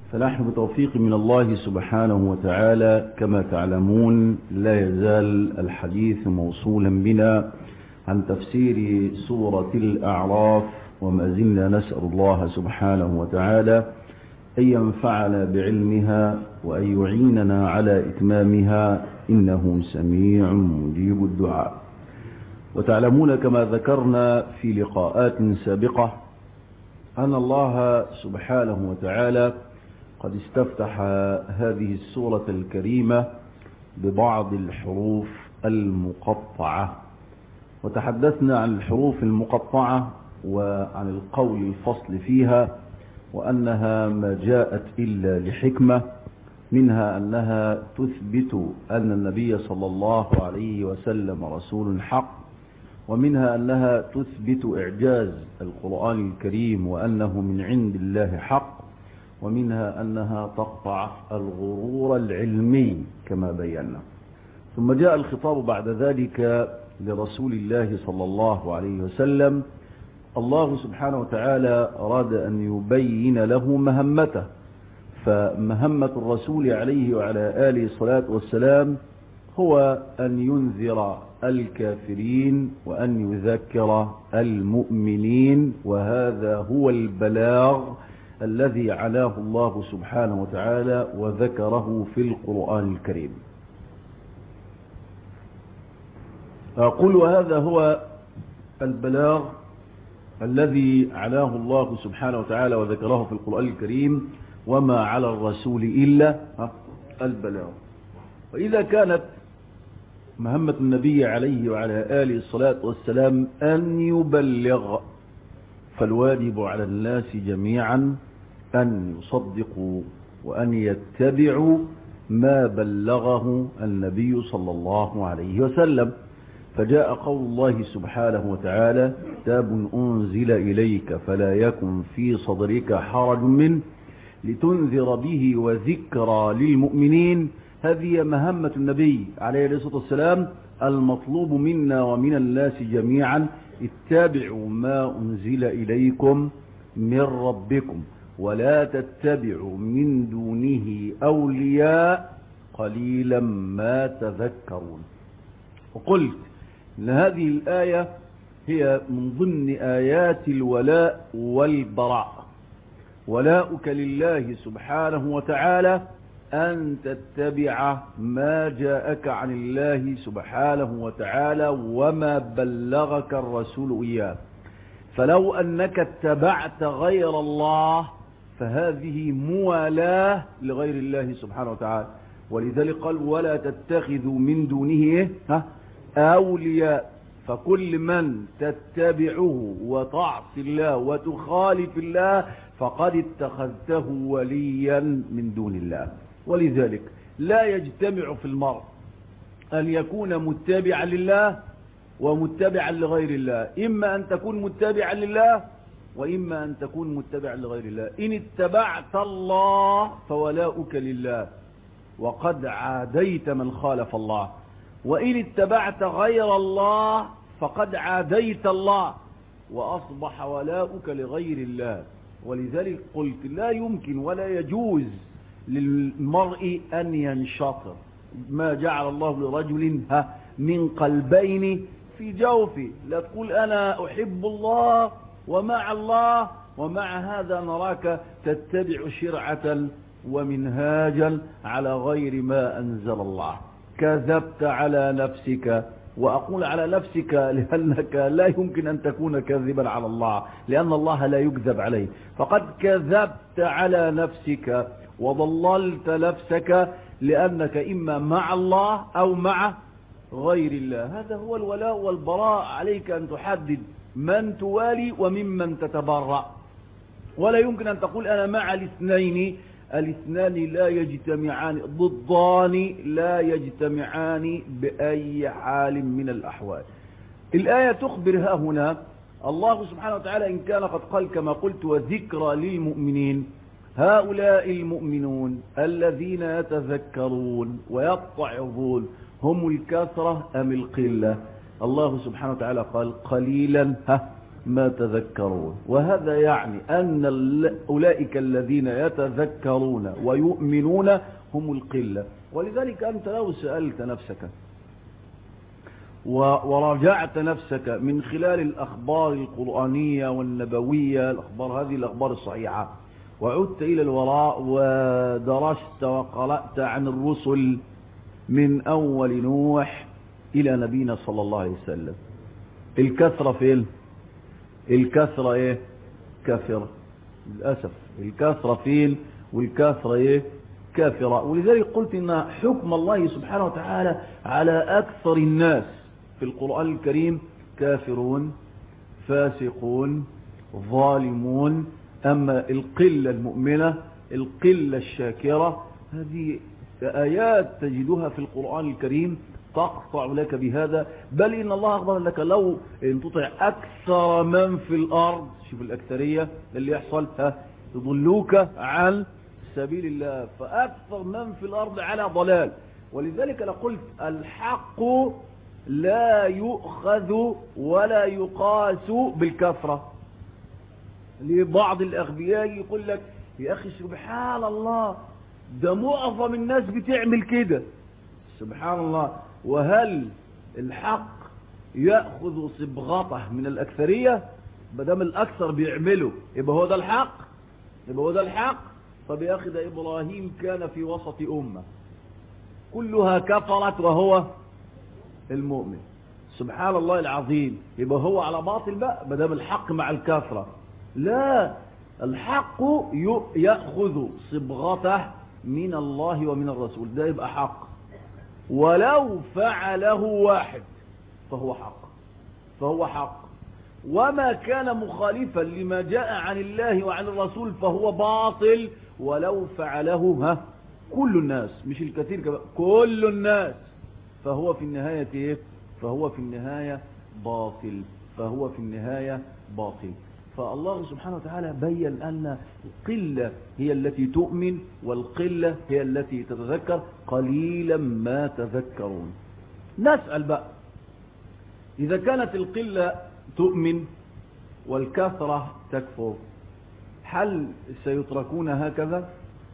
فنحن بتوفيق من الله سبحانه وتعالى كما تعلمون لا يزال الحديث موصولا بنا عن تفسير سورة الأعراف وما زلنا نسأل الله سبحانه وتعالى أن ينفعنا بعلمها وأن يعيننا على إتمامها إنه سميع مجيب الدعاء وتعلمون كما ذكرنا في لقاءات سابقة أن الله سبحانه وتعالى قد استفتح هذه السورة الكريمة ببعض الحروف المقطعة وتحدثنا عن الحروف المقطعة وعن القول الفصل فيها وأنها ما جاءت إلا لحكمة منها أنها تثبت أن النبي صلى الله عليه وسلم رسول حق ومنها أنها تثبت إعجاز القرآن الكريم وأنه من عند الله حق ومنها أنها تقطع الغرور العلمي كما بينا ثم جاء الخطاب بعد ذلك لرسول الله صلى الله عليه وسلم الله سبحانه وتعالى أراد أن يبين له مهمته فمهمة الرسول عليه وعلى آله الصلاة والسلام هو أن ينذر الكافرين وأن يذكر المؤمنين وهذا هو البلاغ الذي علاه الله سبحانه وتعالى وذكره في القرآن الكريم أقول وهذا هو البلاغ الذي علاه الله سبحانه وتعالى وذكره في القرآن الكريم وما على الرسول إلا البلاغ وإذا كانت مهمة النبي عليه وعلى آله الصلاة والسلام أن يبلغ فالواجب على الناس جميعا أن يصدقوا وأن يتبعوا ما بلغه النبي صلى الله عليه وسلم فجاء قول الله سبحانه وتعالى كتاب أنزل إليك فلا يكن في صدرك حرج منه لتنذر به وذكرى للمؤمنين هذه مهمة النبي عليه الصلاة والسلام المطلوب منا ومن الناس جميعا اتبعوا ما أنزل إليكم من ربكم ولا تتبعوا من دونه أولياء قليلا ما تذكرون وقلت إن هذه الآية هي من ضمن آيات الولاء والبراء ولاؤك لله سبحانه وتعالى أن تتبع ما جاءك عن الله سبحانه وتعالى وما بلغك الرسول إياه فلو أنك اتبعت غير الله فهذه موالاه لغير الله سبحانه وتعالى ولذلك قال ولا تتخذوا من دونه أولياء فكل من تتبعه وتعصي الله وتخالف الله فقد اتخذته وليا من دون الله ولذلك لا يجتمع في المرء أن يكون متبعا لله ومتبعا لغير الله إما أن تكون متبعا لله وإما أن تكون متبعا لغير الله إن اتبعت الله فولاؤك لله وقد عاديت من خالف الله وإن اتبعت غير الله فقد عاديت الله وأصبح ولاؤك لغير الله ولذلك قلت لا يمكن ولا يجوز للمرء أن ينشطر ما جعل الله لرجل من قلبين في جوفه لا تقول أنا أحب الله ومع الله ومع هذا نراك تتبع شرعة ومنهاجا على غير ما أنزل الله كذبت على نفسك وأقول على نفسك لأنك لا يمكن أن تكون كذبا على الله لأن الله لا يكذب عليه فقد كذبت على نفسك وضللت نفسك لأنك إما مع الله أو مع غير الله هذا هو الولاء والبراء عليك أن تحدد من توالي وممن تتبرأ ولا يمكن أن تقول أنا مع الاثنين الاثنان لا يجتمعان ضدان لا يجتمعان بأي حال من الأحوال الآية تخبر ها هنا الله سبحانه وتعالى إن كان قد قال كما قلت وذكرى للمؤمنين هؤلاء المؤمنون الذين يتذكرون ويتعظون هم الكثرة أم القلة الله سبحانه وتعالى قال قليلا ها ما تذكرون وهذا يعني أن أولئك الذين يتذكرون ويؤمنون هم القلة ولذلك أنت لو سألت نفسك وراجعت نفسك من خلال الأخبار القرآنية والنبوية الأخبار هذه الأخبار الصحيحة وعدت إلى الوراء ودرست وقرأت عن الرسل من أول نوح إلى نبينا صلى الله عليه وسلم الكثرة فين الكثرة ايه كافرة للأسف الكثرة فين والكثرة ايه كافرة ولذلك قلت ان حكم الله سبحانه وتعالى على أكثر الناس في القرآن الكريم كافرون فاسقون ظالمون أما القلة المؤمنة القلة الشاكرة هذه آيات تجدها في القرآن الكريم تقطع لك بهذا بل إن الله أخبر لك لو إن تطع أكثر من في الأرض شوف الأكثرية اللي يحصل يضلوك عن سبيل الله فأكثر من في الأرض على ضلال ولذلك لقلت الحق لا يؤخذ ولا يقاس بالكثرة لبعض الأغبياء يقول لك يا أخي سبحان الله ده معظم الناس بتعمل كده سبحان الله وهل الحق يأخذ صبغته من الأكثرية بدم الأكثر بيعمله يبقى هو ده الحق يبقى هو ده الحق طب يا أخي ده إبراهيم كان في وسط أمة كلها كفرت وهو المؤمن سبحان الله العظيم يبقى هو على باطل بقى بدم الحق مع الكفرة لا الحق يأخذ صبغته من الله ومن الرسول ده يبقى حق ولو فعله واحد فهو حق فهو حق وما كان مخالفا لما جاء عن الله وعن الرسول فهو باطل ولو فعله ها كل الناس مش الكثير كمان كل الناس فهو في النهاية ايه فهو في النهاية باطل فهو في النهاية باطل فالله سبحانه وتعالى بين أن القلة هي التي تؤمن والقلة هي التي تتذكر قليلا ما تذكرون نسأل بقى إذا كانت القلة تؤمن والكثرة تكفر هل سيتركون هكذا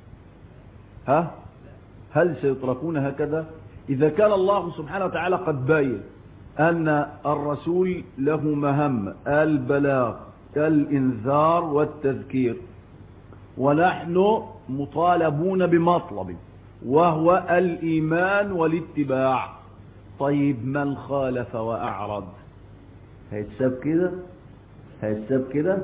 ها هل سيتركون هكذا إذا كان الله سبحانه وتعالى قد باين أن الرسول له مهمة البلاغ الإنذار والتذكير ونحن مطالبون بمطلب وهو الإيمان والاتباع طيب من خالف وأعرض هيتساب كده هيتساب كده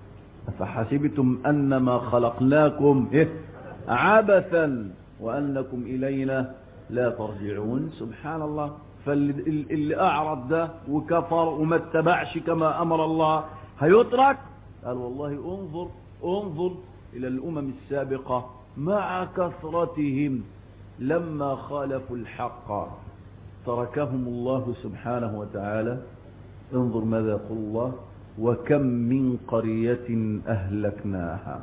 أفحسبتم أنما خلقناكم إيه؟ عبثا وأنكم إلينا لا ترجعون سبحان الله فاللي أعرض ده وكفر وما اتبعش كما أمر الله هيترك قال والله انظر انظر إلى الأمم السابقة مع كثرتهم لما خالفوا الحق تركهم الله سبحانه وتعالى انظر ماذا يقول الله وكم من قرية أهلكناها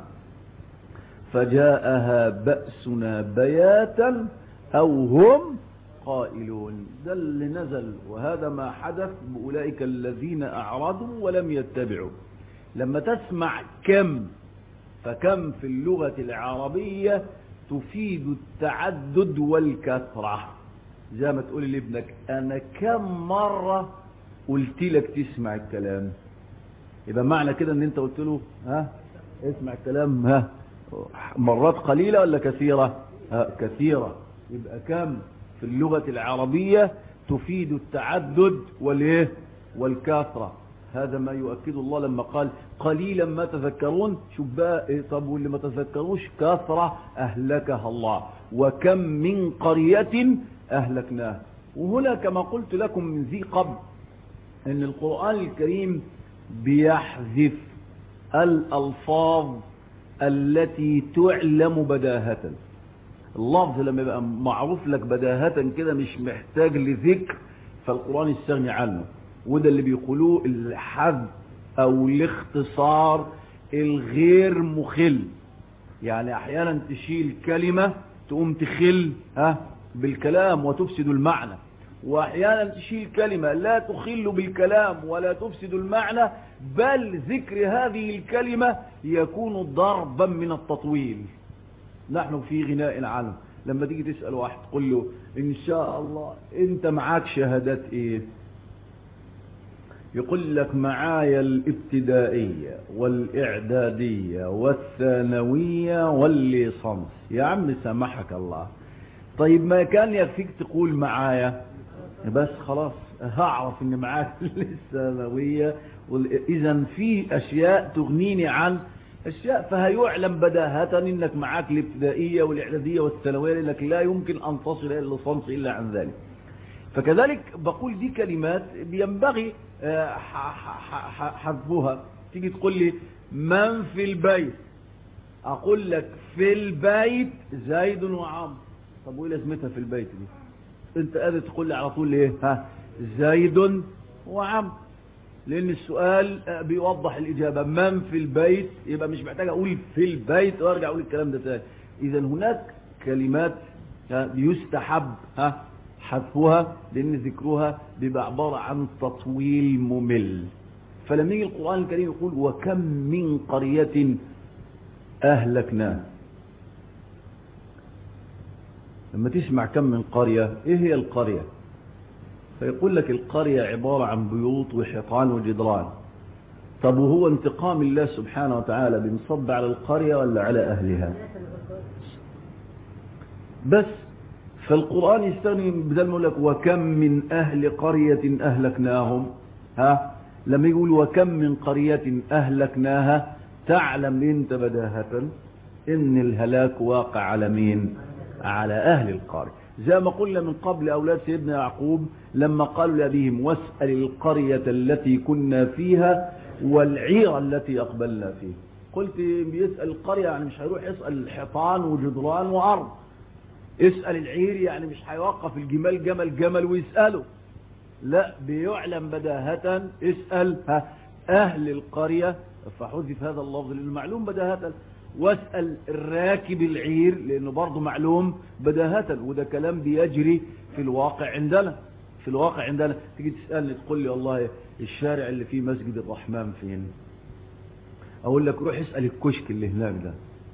فجاءها بأسنا بياتا أو هم قائلون ده اللي نزل وهذا ما حدث بأولئك الذين أعرضوا ولم يتبعوا لما تسمع كم فكم في اللغة العربية تفيد التعدد والكثرة زي ما تقول لابنك أنا كم مرة قلت لك تسمع الكلام يبقى معنى كده ان انت قلت له ها اسمع الكلام ها مرات قليلة ولا كثيرة ها كثيرة يبقى كم في اللغة العربية تفيد التعدد والايه والكثرة هذا ما يؤكد الله لما قال قليلا ما تذكرون شوف بقى إيه طب واللي ما تذكروش كثرة أهلكها الله وكم من قرية أهلكناها وهنا كما قلت لكم من ذي قبل ان القرآن الكريم بيحذف الألفاظ التي تعلم بداهة اللفظ لما يبقى معروف لك بداهة كده مش محتاج لذكر فالقرآن يستغني عنه وده اللي بيقولوه الحذف او الاختصار الغير مخل يعني احيانا تشيل كلمة تقوم تخل ها بالكلام وتفسد المعنى واحيانا تشيل كلمة لا تخل بالكلام ولا تفسد المعنى بل ذكر هذه الكلمة يكون ضربا من التطويل نحن في غناء عنه لما تيجي تسأل واحد تقول له ان شاء الله انت معاك شهادات ايه يقول لك معايا الابتدائية والاعدادية والثانوية والليصنس يا عم سامحك الله طيب ما كان يكفيك تقول معايا بس خلاص هعرف ان معاك الثانوية اذا في اشياء تغنيني عن اشياء فهيعلم بداهة انك معاك الابتدائية والاعدادية والثانوية لانك لا يمكن ان تصل الى الليصنس الا عن ذلك فكذلك بقول دي كلمات بينبغي حذفها تيجي تقول لي من في البيت اقول لك في البيت زيد وعمرو طب وايه لازمتها في البيت دي انت قادر تقول لي على طول ايه ها زيد وعمرو لان السؤال بيوضح الاجابه من في البيت يبقى مش محتاج اقول في البيت وارجع اقول الكلام ده تاني اذا هناك كلمات يستحب ها حذفها لان ذكرها بيبقى عباره عن تطويل ممل فلما يجي القران الكريم يقول وكم من قريه اهلكناها لما تسمع كم من قرية ايه هي القرية فيقول لك القرية عبارة عن بيوت وحيطان وجدران طب وهو انتقام الله سبحانه وتعالى بنصب على القرية ولا على أهلها بس فالقرآن يستغني بدل ما يقول لك وكم من أهل قرية أهلكناهم ها لما يقول وكم من قرية أهلكناها تعلم انت بداهة ان الهلاك واقع على مين على أهل القرية زي ما قلنا من قبل أولاد سيدنا يعقوب لما قالوا لأبيهم واسأل القرية التي كنا فيها والعير التي أقبلنا فيها قلت بيسأل القرية يعني مش هيروح يسأل الحيطان وجدران وأرض اسأل العير يعني مش هيوقف الجمال جمل جمل ويسأله لا بيعلم بداهة اسأل ها أهل القرية فحذف هذا اللفظ لأنه معلوم بداهة واسأل الراكب العير لأنه برضه معلوم بداهة وده كلام بيجري في الواقع عندنا في الواقع عندنا تيجي تسألني تقول لي والله الشارع اللي فيه مسجد الرحمن فين أقول لك روح اسأل الكشك اللي هناك ده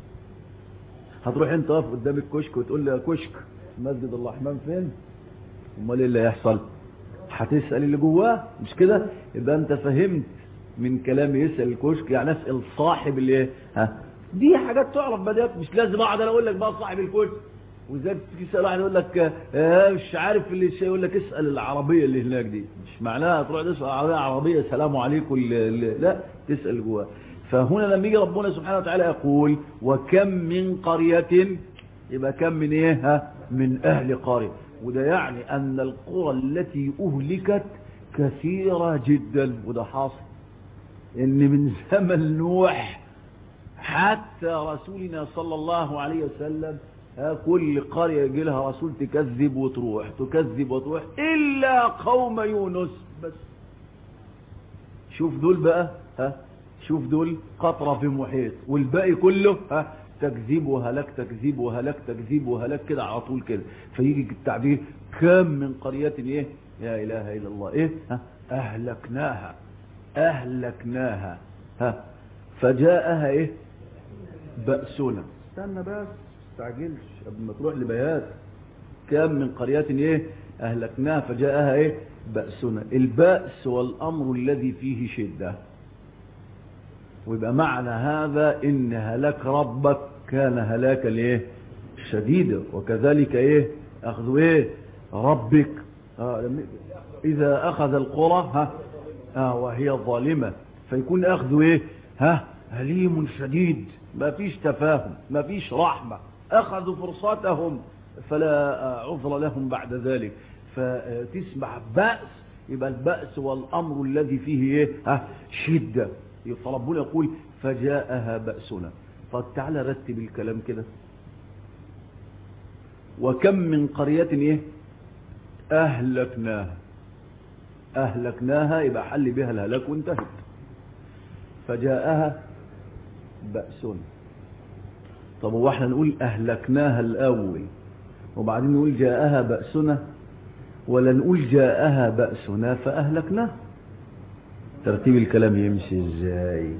هتروح انت واقف قدام الكشك وتقول لي يا كشك مسجد الرحمن فين امال ايه اللي هيحصل هتسأل اللي جواه مش كده يبقى انت فهمت من كلام يسأل الكشك يعني اسأل صاحب اللي ها دي حاجات تعرف بدات مش لازم اقعد انا اقول لك بقى صاحب الكشك وزي تيجي تسال واحد يقول لك آه مش عارف اللي شيء يقول لك اسال العربيه اللي هناك دي مش معناها تروح تسال عربيه عربيه سلام عليكم لا تسال جواه فهنا لما يجي ربنا سبحانه وتعالى يقول وكم من قريه يبقى كم من ايه ها من اهل قريه وده يعني ان القرى التي اهلكت كثيره جدا وده حاصل ان من زمن نوح حتى رسولنا صلى الله عليه وسلم كل قرية يجي لها رسول تكذب وتروح تكذب وتروح إلا قوم يونس بس شوف دول بقى ها شوف دول قطرة في محيط والباقي كله ها تكذيب وهلاك تكذيب وهلاك تكذيب وهلاك كده على طول كده فيجي التعبير كم من قرية ايه يا اله الا الله ايه ها اهلكناها اهلكناها ها فجاءها ايه بأسنا استنى بس استعجلش قبل ما تروح لبيات كم من قريات ايه اهلكناها فجاءها ايه بأسنا البأس والامر الذي فيه شدة ويبقى معنى هذا ان هلاك ربك كان هلاكا ايه شديدا وكذلك ايه اخذ ايه ربك آه اذا اخذ القرى ها آه وهي ظالمة فيكون اخذ ايه ها هليم شديد ما فيش تفاهم ما فيش رحمة أخذوا فرصتهم فلا عذر لهم بعد ذلك فتسمع بأس يبقى البأس والأمر الذي فيه إيه؟ ها شدة فربنا يقول فجاءها بأسنا فتعالى رتب الكلام كده وكم من قرية إيه أهلكناها أهلكناها يبقى حل بها الهلاك وانتهت فجاءها بأسنا طب هو احنا نقول أهلكناها الأول وبعدين نقول جاءها بأسنا ولا نقول جاءها بأسنا فأهلكناه ترتيب الكلام يمشي ازاي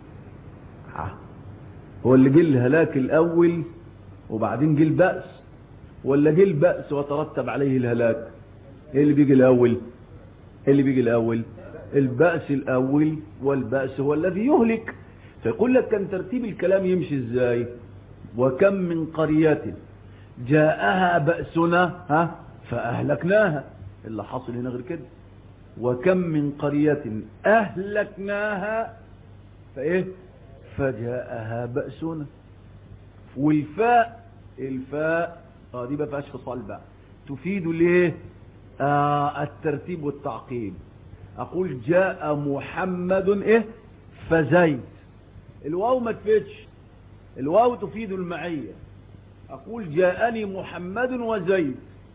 هو اللي جه الهلاك الأول وبعدين جه البأس ولا جه البأس وترتب عليه الهلاك ايه اللي بيجي الأول ايه اللي بيجي الأول البأس الأول والبأس هو الذي يهلك فيقول لك كان ترتيب الكلام يمشي ازاي وكم من قرية جاءها بأسنا ها فأهلكناها اللي حصل هنا غير كده وكم من قرية أهلكناها فإيه فجاءها بأسنا والفاء الفاء اه دي ما فيهاش فصال بقى تفيد ليه آه الترتيب والتعقيب اقول جاء محمد ايه فزيد الواو ما تفيدش الواو تفيد المعية اقول جاءني محمد وزيد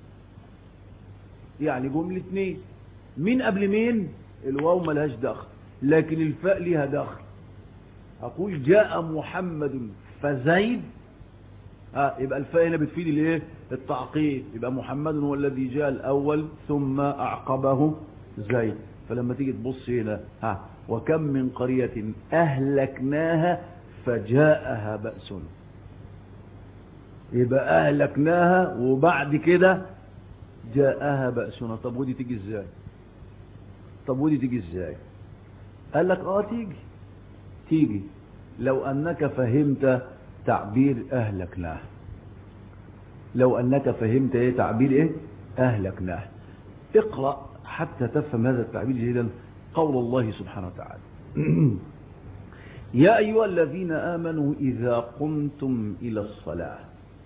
يعني جملة اثنين مين قبل مين الواو ملهاش دخل لكن الفاء ليها دخل اقول جاء محمد فزيد ها يبقى الفاء هنا بتفيد الايه التعقيب يبقى محمد هو الذي جاء الاول ثم اعقبه زيد فلما تيجي تبص هنا ها وكم من قرية اهلكناها فجاءها بأسنا يبقى اهلكناها وبعد كده جاءها بأسنا طب ودي تيجي ازاي طب ودي تيجي ازاي قال لك اه تيجي تيجي لو انك فهمت تعبير اهلكناه لو انك فهمت ايه تعبير ايه اهلكناه اقرأ حتى تفهم هذا التعبير جيدا قول الله سبحانه وتعالى يا أيها الذين آمنوا إذا قمتم إلى الصلاة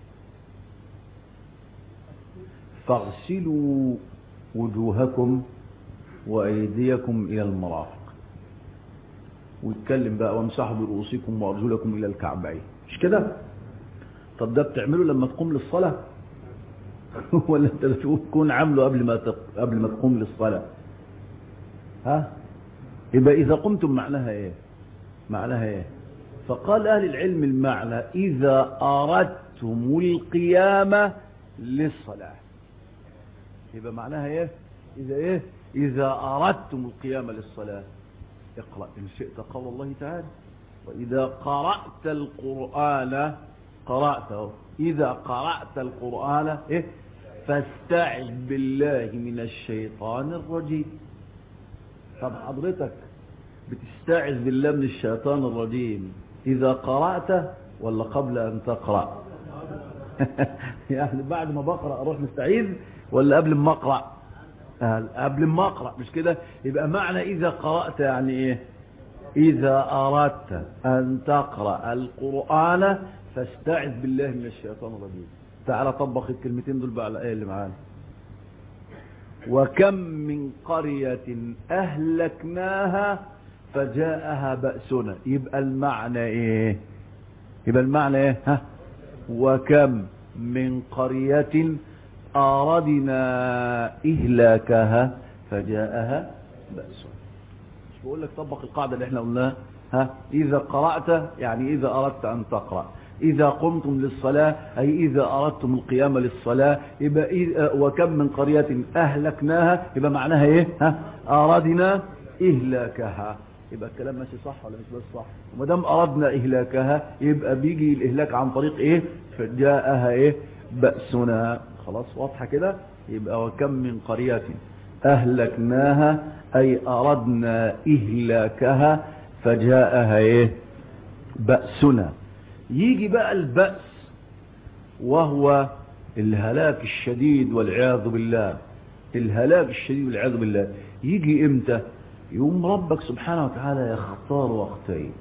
فاغسلوا وجوهكم وأيديكم إلى المرافق ويتكلم بقى وامسحوا برؤوسكم وأرجلكم إلى الكعبين مش كده طب ده بتعمله لما تقوم للصلاة ولا انت تكون عامله قبل ما تق... قبل ما تقوم للصلاة ها يبقى إذا قمتم معناها إيه معناها إيه فقال أهل العلم المعنى إذا أردتم القيامة للصلاة يبقى معناها إيه إذا إيه إذا أردتم القيامة للصلاة اقرأ إن شئت قول الله تعالى وإذا قرأت القرآن قرأته إذا قرأت القرآن إيه فاستعذ بالله من الشيطان الرجيم طب حضرتك بتستعذ بالله من الشيطان الرجيم إذا قرأت ولا قبل أن تقرأ يعني بعد ما بقرأ أروح مستعيذ ولا قبل ما أقرأ قبل ما أقرأ مش كده يبقى معنى إذا قرأت يعني إيه إذا أردت أن تقرأ القرآن فاستعذ بالله من الشيطان الرجيم تعالى طبق الكلمتين دول بقى على الآية اللي معانا وكم من قرية أهلكناها فجاءها بأسنا يبقى المعنى إيه يبقى المعنى إيه ها وكم من قرية أردنا إهلاكها فجاءها بأسنا مش بقول لك طبق القاعدة اللي احنا قلناها ها إذا قرأت يعني إذا أردت أن تقرأ إذا قمتم للصلاة أي إذا أردتم القيام للصلاة يبقى إذا وكم من قرية أهلكناها يبقى معناها إيه ها أردنا إهلاكها يبقى الكلام ماشي صح ولا مش بس صح وما دام أردنا إهلاكها يبقى بيجي الإهلاك عن طريق إيه فجاءها إيه بأسنا خلاص واضحة كده يبقى وكم من قرية أهلكناها أي أردنا إهلاكها فجاءها إيه بأسنا يجي بقى البأس وهو الهلاك الشديد والعياذ بالله الهلاك الشديد والعياذ بالله يجي امتى يوم ربك سبحانه وتعالى يختار وقتين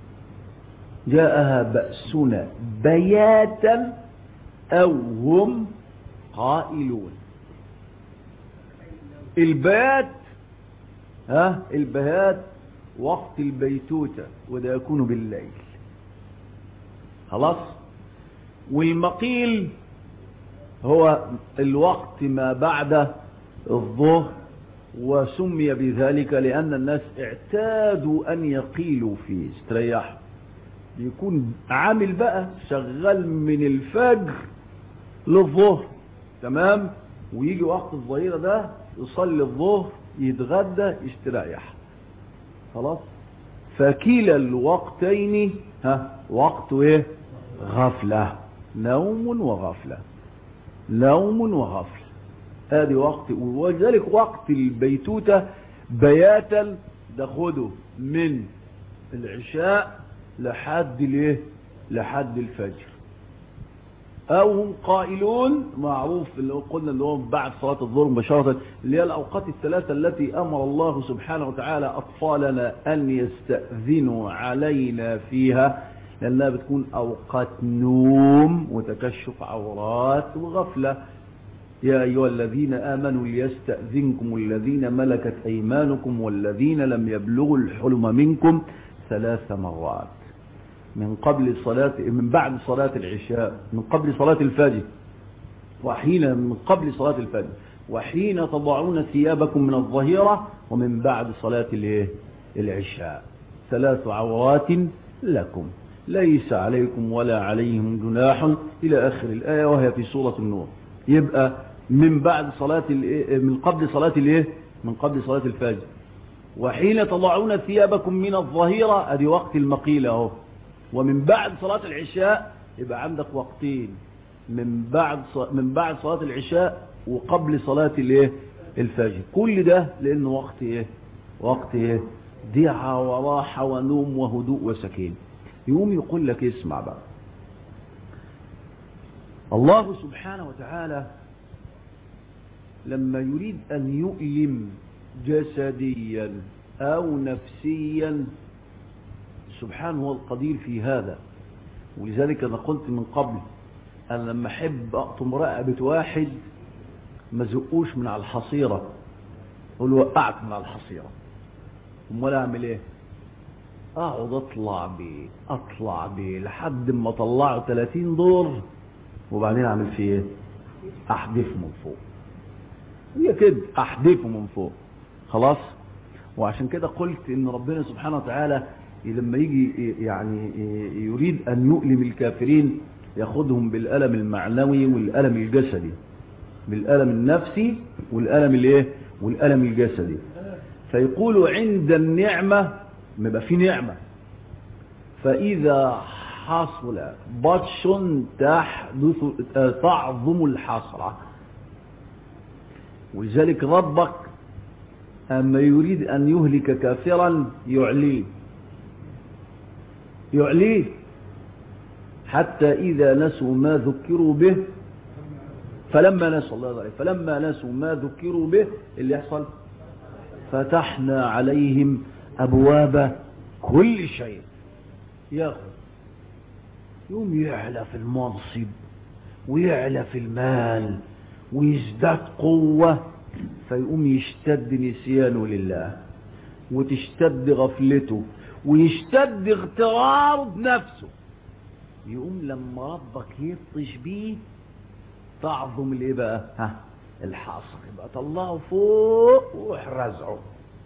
جاءها بأسنا بياتا أو هم قائلون البيات ها البيات وقت البيتوتة وده يكون بالليل خلاص والمقيل هو الوقت ما بعد الظهر وسمي بذلك لأن الناس اعتادوا أن يقيلوا فيه استريحوا يكون عامل بقى شغال من الفجر للظهر تمام ويجي وقت الظهيرة ده يصلي الظهر يتغدى يستريح خلاص فكلا الوقتين ها وقت ايه غفلة نوم وغفلة نوم وغفلة ادي وقت وذلك وقت البيتوتة بياتا ده خده من العشاء لحد الايه لحد الفجر او هم قائلون معروف اللي قلنا اللي هو بعد صلاة الظهر مباشرة اللي هي الاوقات الثلاثة التي امر الله سبحانه وتعالى اطفالنا ان يستأذنوا علينا فيها لانها بتكون اوقات نوم وتكشف عورات وغفلة يا ايها الذين امنوا ليستأذنكم الذين ملكت ايمانكم والذين لم يبلغوا الحلم منكم ثلاث مرات من قبل صلاة من بعد صلاة العشاء من قبل صلاة الفجر وحين من قبل صلاة الفجر وحين تضعون ثيابكم من الظهيرة ومن بعد صلاة الايه العشاء ثلاث عورات لكم ليس عليكم ولا عليهم جناح إلى آخر الآية وهي في سورة النور يبقى من بعد صلاة من قبل صلاة الايه من قبل صلاة الفجر وحين تضعون ثيابكم من الظهيرة ادي وقت المقيلة اهو ومن بعد صلاة العشاء يبقى عندك وقتين من بعد من بعد صلاة العشاء وقبل صلاة الايه الفجر كل ده لانه وقت ايه وقت ايه دعة وراحة ونوم وهدوء وسكين يقوم يقول لك اسمع بقى الله سبحانه وتعالى لما يريد أن يؤلم جسديا أو نفسيا سبحانه هو القدير في هذا ولذلك أنا قلت من قبل أنا لما أحب أقطم رقبة واحد ما زقوش من على الحصيرة أقول له وقعت من على الحصيرة امال أعمل إيه أقعد أطلع بيه أطلع بيه لحد ما طلعه 30 دور وبعدين أعمل فيه إيه أحدفه من فوق هي كده أحدفه من فوق خلاص وعشان كده قلت ان ربنا سبحانه وتعالى لما يجي يعني يريد ان يؤلم الكافرين ياخذهم بالالم المعنوي والالم الجسدي بالالم النفسي والالم الايه والالم الجسدي فيقول عند النعمه ما يبقى في نعمه فاذا حصل بطش تحدث تعظم الحسره ولذلك ربك أما يريد أن يهلك كافرا يعليه يعليه حتى إذا نسوا ما ذكروا به فلما نسوا الله عليه فلما نسوا ما ذكروا به اللي يحصل فتحنا عليهم أبواب كل شيء ياخذ يوم يعلى في المنصب ويعلى في المال ويزداد قوة فيقوم يشتد نسيانه لله وتشتد غفلته ويشتد اغتراره بنفسه يقوم لما ربك يبطش بيه تعظم الايه بقى ها الحاصر يبقى طلعه فوق وروح رزعه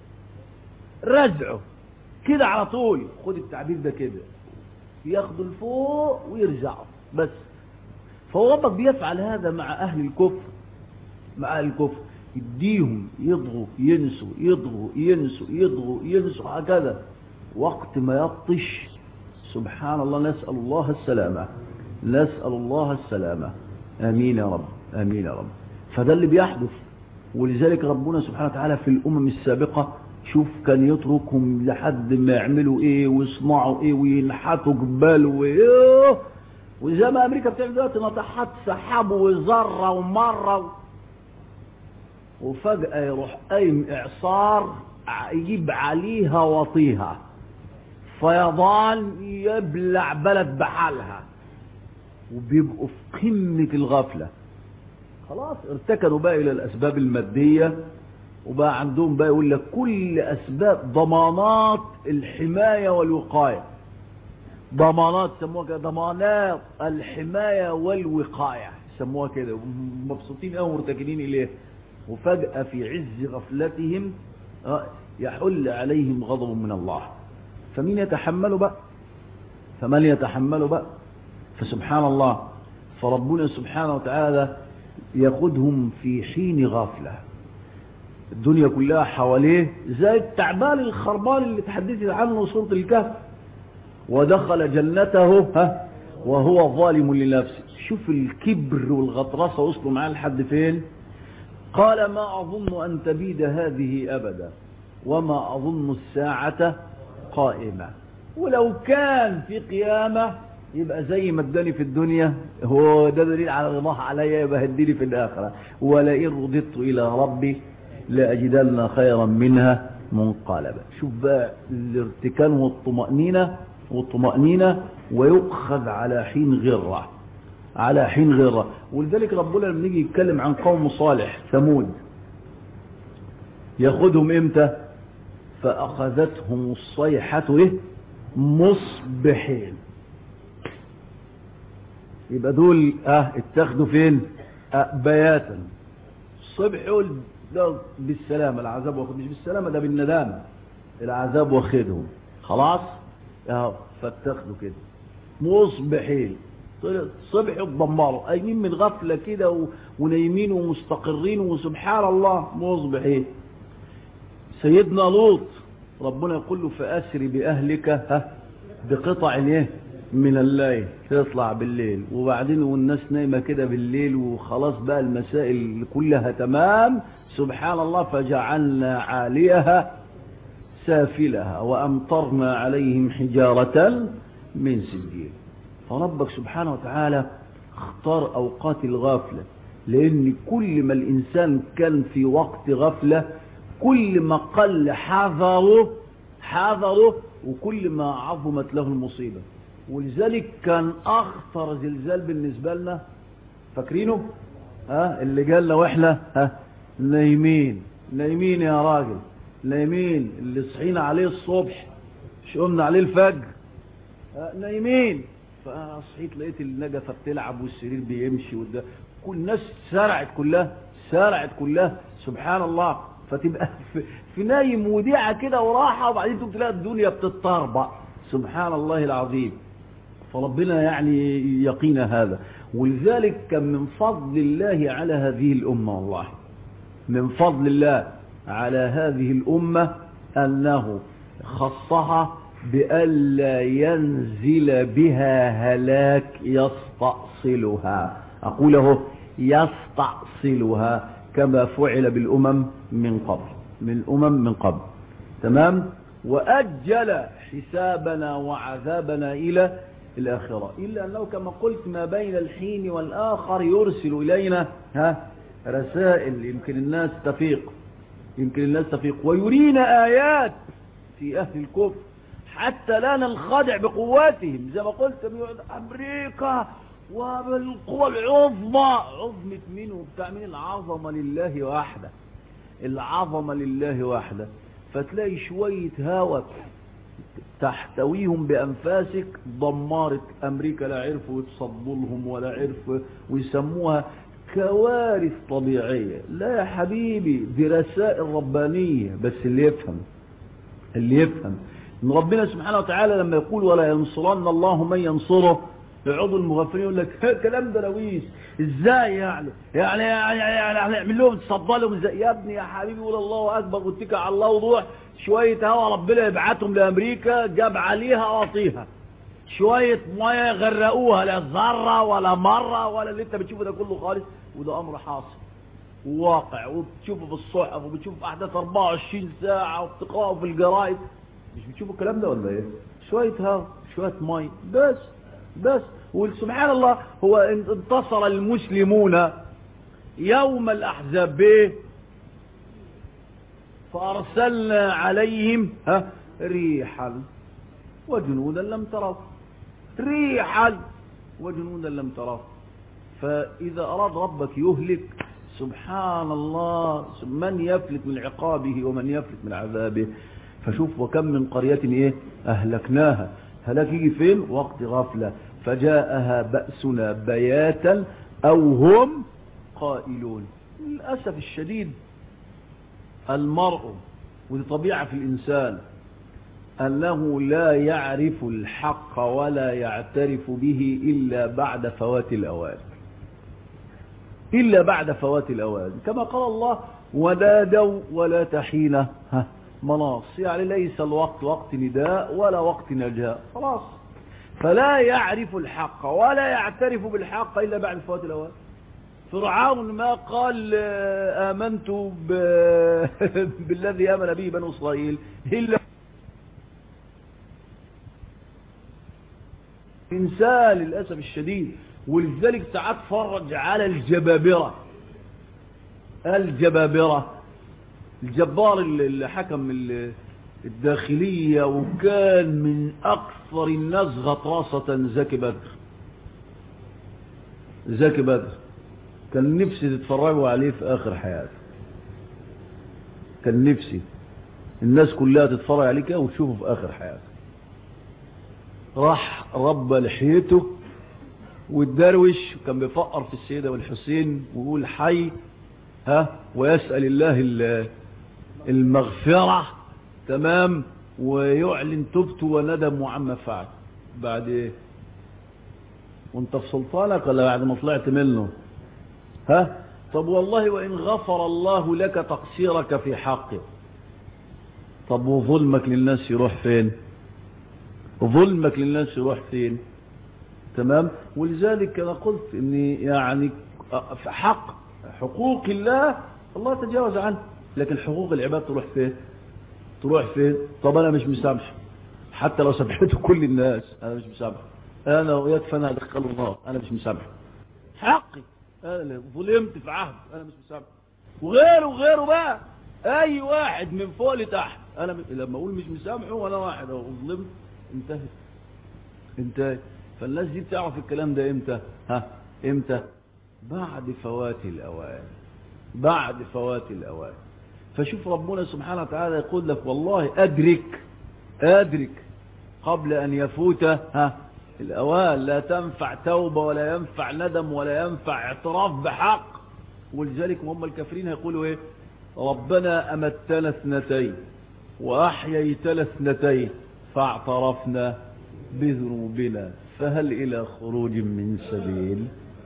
رزعه كده على طول خد التعبير ده كده ياخده لفوق ويرجعه بس فهو ربك بيفعل هذا مع اهل الكفر مع اهل الكفر يديهم يضغوا ينسوا يضغوا ينسوا يضغوا ينسوا هكذا وقت ما يبطش سبحان الله نسأل الله السلامة نسأل الله السلامة آمين يا رب آمين يا رب فده اللي بيحدث ولذلك ربنا سبحانه وتعالى في الأمم السابقة شوف كان يتركهم لحد ما يعملوا ايه ويصنعوا ايه وينحتوا جبال وايه وزي ما امريكا بتعمل دلوقتي ناطحات سحاب وذره ومره وفجأة يروح قايم إعصار يجيب عليها وطيها فيضان يبلع بلد بحالها وبيبقوا في قمة الغفلة خلاص ارتكنوا بقى إلى الأسباب المادية وبقى عندهم بقى يقول لك كل أسباب ضمانات الحماية والوقاية ضمانات سموها كده ضمانات الحماية والوقاية سموها كده مبسوطين أو مرتكنين إليه وفجأة في عز غفلتهم يحل عليهم غضب من الله فمين يتحمل بقى فمن يتحمل بقى فسبحان الله فربنا سبحانه وتعالى ياخدهم في حين غفلة الدنيا كلها حواليه زي التعبان الخربان اللي تحدثت عنه سورة الكهف ودخل جنته ها وهو ظالم لنفسه شوف الكبر والغطرسة وصلوا معاه لحد فين قال ما أظن أن تبيد هذه أبدا وما أظن الساعة قائمة ولو كان في قيامة يبقى زي ما اداني في الدنيا هو ده دليل على رضاه عليا يبقى هديني في الآخرة ولئن رددت إلى ربي لأجدن خيرا منها منقلبا شوف بقى الارتكان والطمأنينة والطمأنينة ويؤخذ على حين غرة على حين غرة ولذلك ربنا لما نيجي يتكلم عن قوم صالح ثمود ياخدهم امتى فأخذتهم الصيحة ايه مصبحين يبقى دول اه اتخذوا فين اه بياتا الصبح يقول ده بالسلامة العذاب واخد مش بالسلامة ده بالندامة العذاب واخدهم خلاص اه فاتخذوا كده مصبحين صبح اتدمروا قايمين من غفلة كده و... ونايمين ومستقرين وسبحان الله مصبحين سيدنا لوط ربنا يقول له فأسر بأهلك ها بقطع ايه من الليل تطلع بالليل وبعدين والناس نايمة كده بالليل وخلاص بقى المسائل كلها تمام سبحان الله فجعلنا عاليها سافلها وأمطرنا عليهم حجارة من سجيل فربك سبحانه وتعالى اختار أوقات الغفلة لأن كل ما الإنسان كان في وقت غفلة كل ما قل حذره حذره وكل ما عظمت له المصيبة ولذلك كان أخطر زلزال بالنسبة لنا فاكرينه ها اللي قال لو احنا ها نايمين نايمين يا راجل نايمين اللي صحينا عليه الصبح مش قمنا عليه الفجر ها نايمين فصحيت لقيت النجفة بتلعب والسرير بيمشي وده كل الناس سرعت كلها سرعت كلها سبحان الله فتبقى في, في نايم وديعة كده وراحة وبعدين تقوم تلاقي الدنيا بتتطربع سبحان الله العظيم فربنا يعني يقينا هذا ولذلك كان من فضل الله على هذه الأمة والله من فضل الله على هذه الأمة أنه خصها بألا ينزل بها هلاك يستأصلها أقوله يستأصلها كما فعل بالأمم من قبل من الأمم من قبل تمام وأجل حسابنا وعذابنا إلى الآخرة إلا أنه كما قلت ما بين الحين والآخر يرسل إلينا ها رسائل يمكن الناس تفيق يمكن الناس تفيق ويرينا آيات في أهل الكفر حتى لا ننخدع بقواتهم زي ما قلت أمريكا وبالقوى العظمى عظمة مين وبتاع مين العظمة لله وحده العظمة لله وحده فتلاقي شوية هوا تحتويهم بأنفاسك دمرت أمريكا لا عرفوا يتصدوا لهم ولا عرفوا ويسموها كوارث طبيعية لا يا حبيبي دي رسائل ربانية بس اللي يفهم اللي يفهم ان ربنا سبحانه وتعالى لما يقول ولا ينصرن الله من ينصره عضو المغفرين يقول لك كلام ده لويس ازاي يعني يعني يعني يعني نعمل لهم تصدى لهم ازاي يا ابني يا حبيبي قول الله اكبر واتكل على الله وروح شويه هوا ربنا يبعتهم لامريكا جاب عليها واطيها شويه ميه يغرقوها لا ذره ولا مره ولا اللي انت بتشوفه ده كله خالص وده امر حاصل وواقع وبتشوفه في الصحف وبتشوف احداث 24 ساعه وبتقراه في الجرايد مش بتشوفوا الكلام ده ولا ايه شويه هوا شويه ميه بس بس وسبحان الله هو انتصر المسلمون يوم الأحزاب به فأرسلنا عليهم ها ريحا وجنودا لم تروا ريحا وجنودا لم تروا فإذا أراد ربك يهلك سبحان الله من يفلت من عقابه ومن يفلت من عذابه فشوف وكم من قرية ايه أهلكناها هلاك يجي فين وقت غفلة فجاءها بأسنا بياتا أو هم قائلون للأسف الشديد المرء ودي طبيعة في الإنسان أنه لا يعرف الحق ولا يعترف به إلا بعد فوات الأوان إلا بعد فوات الأوان كما قال الله ونادوا ولا تحين ها مناص يعني ليس الوقت وقت نداء ولا وقت نجاء خلاص فلا يعرف الحق ولا يعترف بالحق إلا بعد فوات الأوان فرعون ما قال آمنت ب... بالذي آمن به بنو إسرائيل إلا إنسان للأسف الشديد ولذلك ساعات فرج على الجبابرة الجبابرة الجبار اللي حكم الداخلية وكان من أكثر الناس غطرسة زكي بدر زكي بدر كان نفسي تتفرجوا عليه في آخر حياته كان نفسي الناس كلها تتفرج عليه كده وتشوفه في آخر حياته راح ربى لحيته والدروش وكان بيفقر في السيدة والحسين ويقول حي ها ويسأل الله المغفرة تمام ويعلن توبته وندمه عما فعل بعد ايه وانت في سلطانك ولا بعد ما طلعت منه ها طب والله وإن غفر الله لك تقصيرك في حقه طب وظلمك للناس يروح فين ظلمك للناس يروح فين تمام ولذلك انا قلت ان يعني في حق حقوق الله الله تجاوز عنه لكن حقوق العباد تروح فين تروح فين طب انا مش مسامح حتى لو سامحته كل الناس انا مش مسامح انا ويكفى انا ادخله النار انا مش مسامح حقي انا ظلمت في عهد انا مش مسامح وغيره وغيره بقى اي واحد من فوق لتحت انا م... لما اقول مش مسامحه وانا واحد اهو ظلمت انتهت انتهت فالناس دي بتعرف الكلام ده امتى ها امتى بعد فوات الاوان بعد فوات الاوان فشوف ربنا سبحانه وتعالى يقول لك والله ادرك ادرك قبل ان يفوت ها الاوان لا تنفع توبة ولا ينفع ندم ولا ينفع اعتراف بحق ولذلك هم الكافرين يقولوا ايه ربنا امتنا اثنتين واحييتنا اثنتين فاعترفنا بذنوبنا فهل الى خروج من سبيل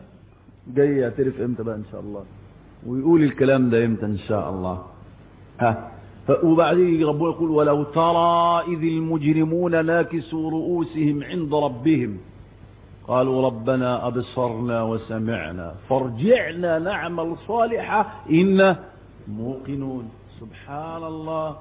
جاي يعترف امتى بقى ان شاء الله ويقول الكلام ده امتى ان شاء الله ها وبعدين ربنا يقول ولو ترى إذ المجرمون ناكسوا رؤوسهم عند ربهم قالوا ربنا أبصرنا وسمعنا فارجعنا نعمل صالحا إنا موقنون سبحان الله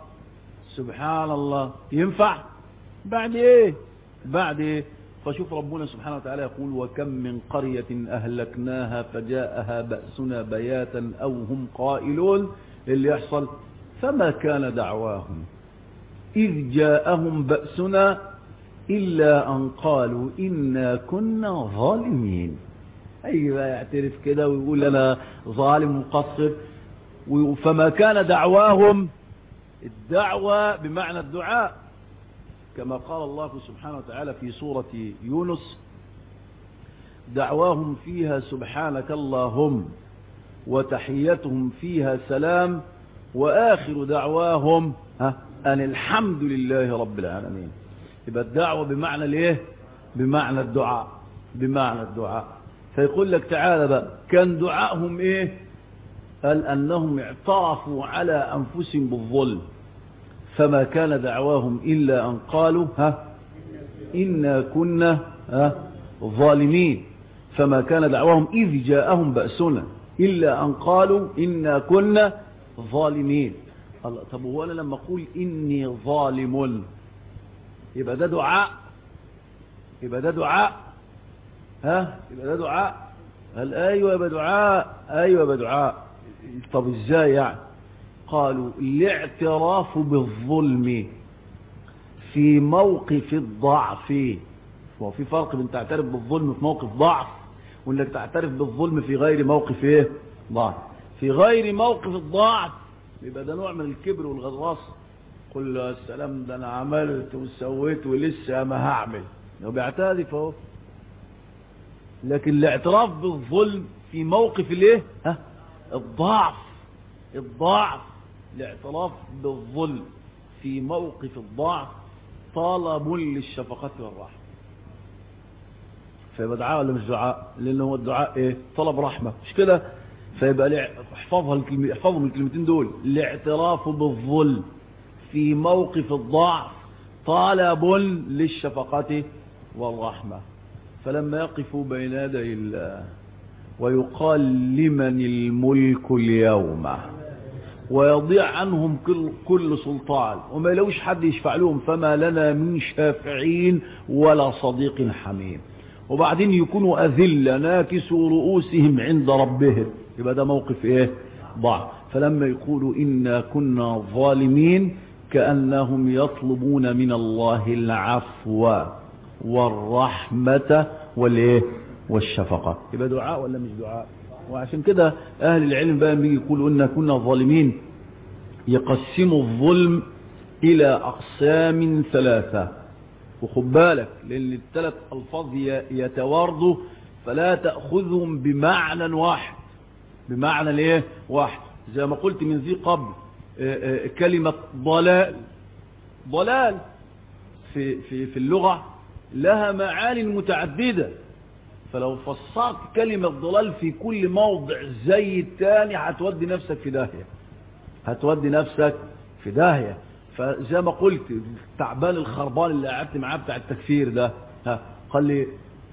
سبحان الله ينفع بعد ايه بعد ايه فشوف ربنا سبحانه وتعالى يقول وكم من قرية أهلكناها فجاءها بأسنا بياتا أو هم قائلون اللي يحصل فما كان دعواهم إذ جاءهم بأسنا إلا أن قالوا إنا كنا ظالمين أيوة يعترف كده ويقول أنا ظالم مقصر فما كان دعواهم الدعوة بمعنى الدعاء كما قال الله سبحانه وتعالى في سورة يونس دعواهم فيها سبحانك اللهم وتحيتهم فيها سلام وآخر دعواهم ها أن الحمد لله رب العالمين يبقى الدعوة بمعنى الايه بمعنى الدعاء بمعنى الدعاء فيقول لك تعالى بقى كان دعائهم ايه قال أنهم اعترفوا على أنفسهم بالظلم فما كان دعواهم إلا أن قالوا ها إنا كنا ها ظالمين فما كان دعواهم إذ جاءهم بأسنا إلا أن قالوا إنا كنا ظالمين الله طب هو أنا لما أقول إني ظالم يبقى ده دعاء يبقى ده دعاء ها يبقى ده دعاء قال أيوة يبقى دعاء أيوة يبقى دعاء طب إزاي يعني قالوا الاعتراف بالظلم في موقف الضعف هو في فرق بين تعترف بالظلم في موقف ضعف وانك تعترف بالظلم في غير موقف ايه ضعف في غير موقف الضعف يبقى ده نوع من الكبر والغضاص قل له السلام ده انا عملت وسويت ولسه ما هعمل هو بيعترف اهو لكن الاعتراف بالظلم في موقف الايه ها الضعف الضعف الاعتراف بالظلم في موقف الضعف طلب للشفقة والرحمة فيبقى دعاء ولا مش دعاء لان هو الدعاء ايه طلب رحمة مش كده فيبقى احفظها الكلمة احفظهم الكلمتين دول الاعتراف بالظلم في موقف الضعف طالب للشفقة والرحمة فلما يقفوا بين يدي الله ويقال لمن الملك اليوم ويضيع عنهم كل, كل سلطان وما يلوش حد يشفع لهم فما لنا من شافعين ولا صديق حميم وبعدين يكونوا أذلة ناكسوا رؤوسهم عند ربهم يبقى ده موقف ايه ضعف فلما يقولوا إنا كنا ظالمين كأنهم يطلبون من الله العفو والرحمة والايه والشفقة يبقى دعاء ولا مش دعاء وعشان كده أهل العلم بقى بيجي يقولوا إنا كنا ظالمين يقسموا الظلم إلى أقسام ثلاثة وخد بالك لأن الثلاث ألفاظ يتواردوا فلا تأخذهم بمعنى واحد بمعنى الايه واحد زي ما قلت من ذي قبل كلمة ضلال ضلال في, في, في اللغة لها معاني متعددة فلو فسرت كلمة ضلال في كل موضع زي التاني هتودي نفسك في داهية هتودي نفسك في داهية فزي ما قلت تعبان الخربان اللي قعدت معاه بتاع التكفير ده ها قال لي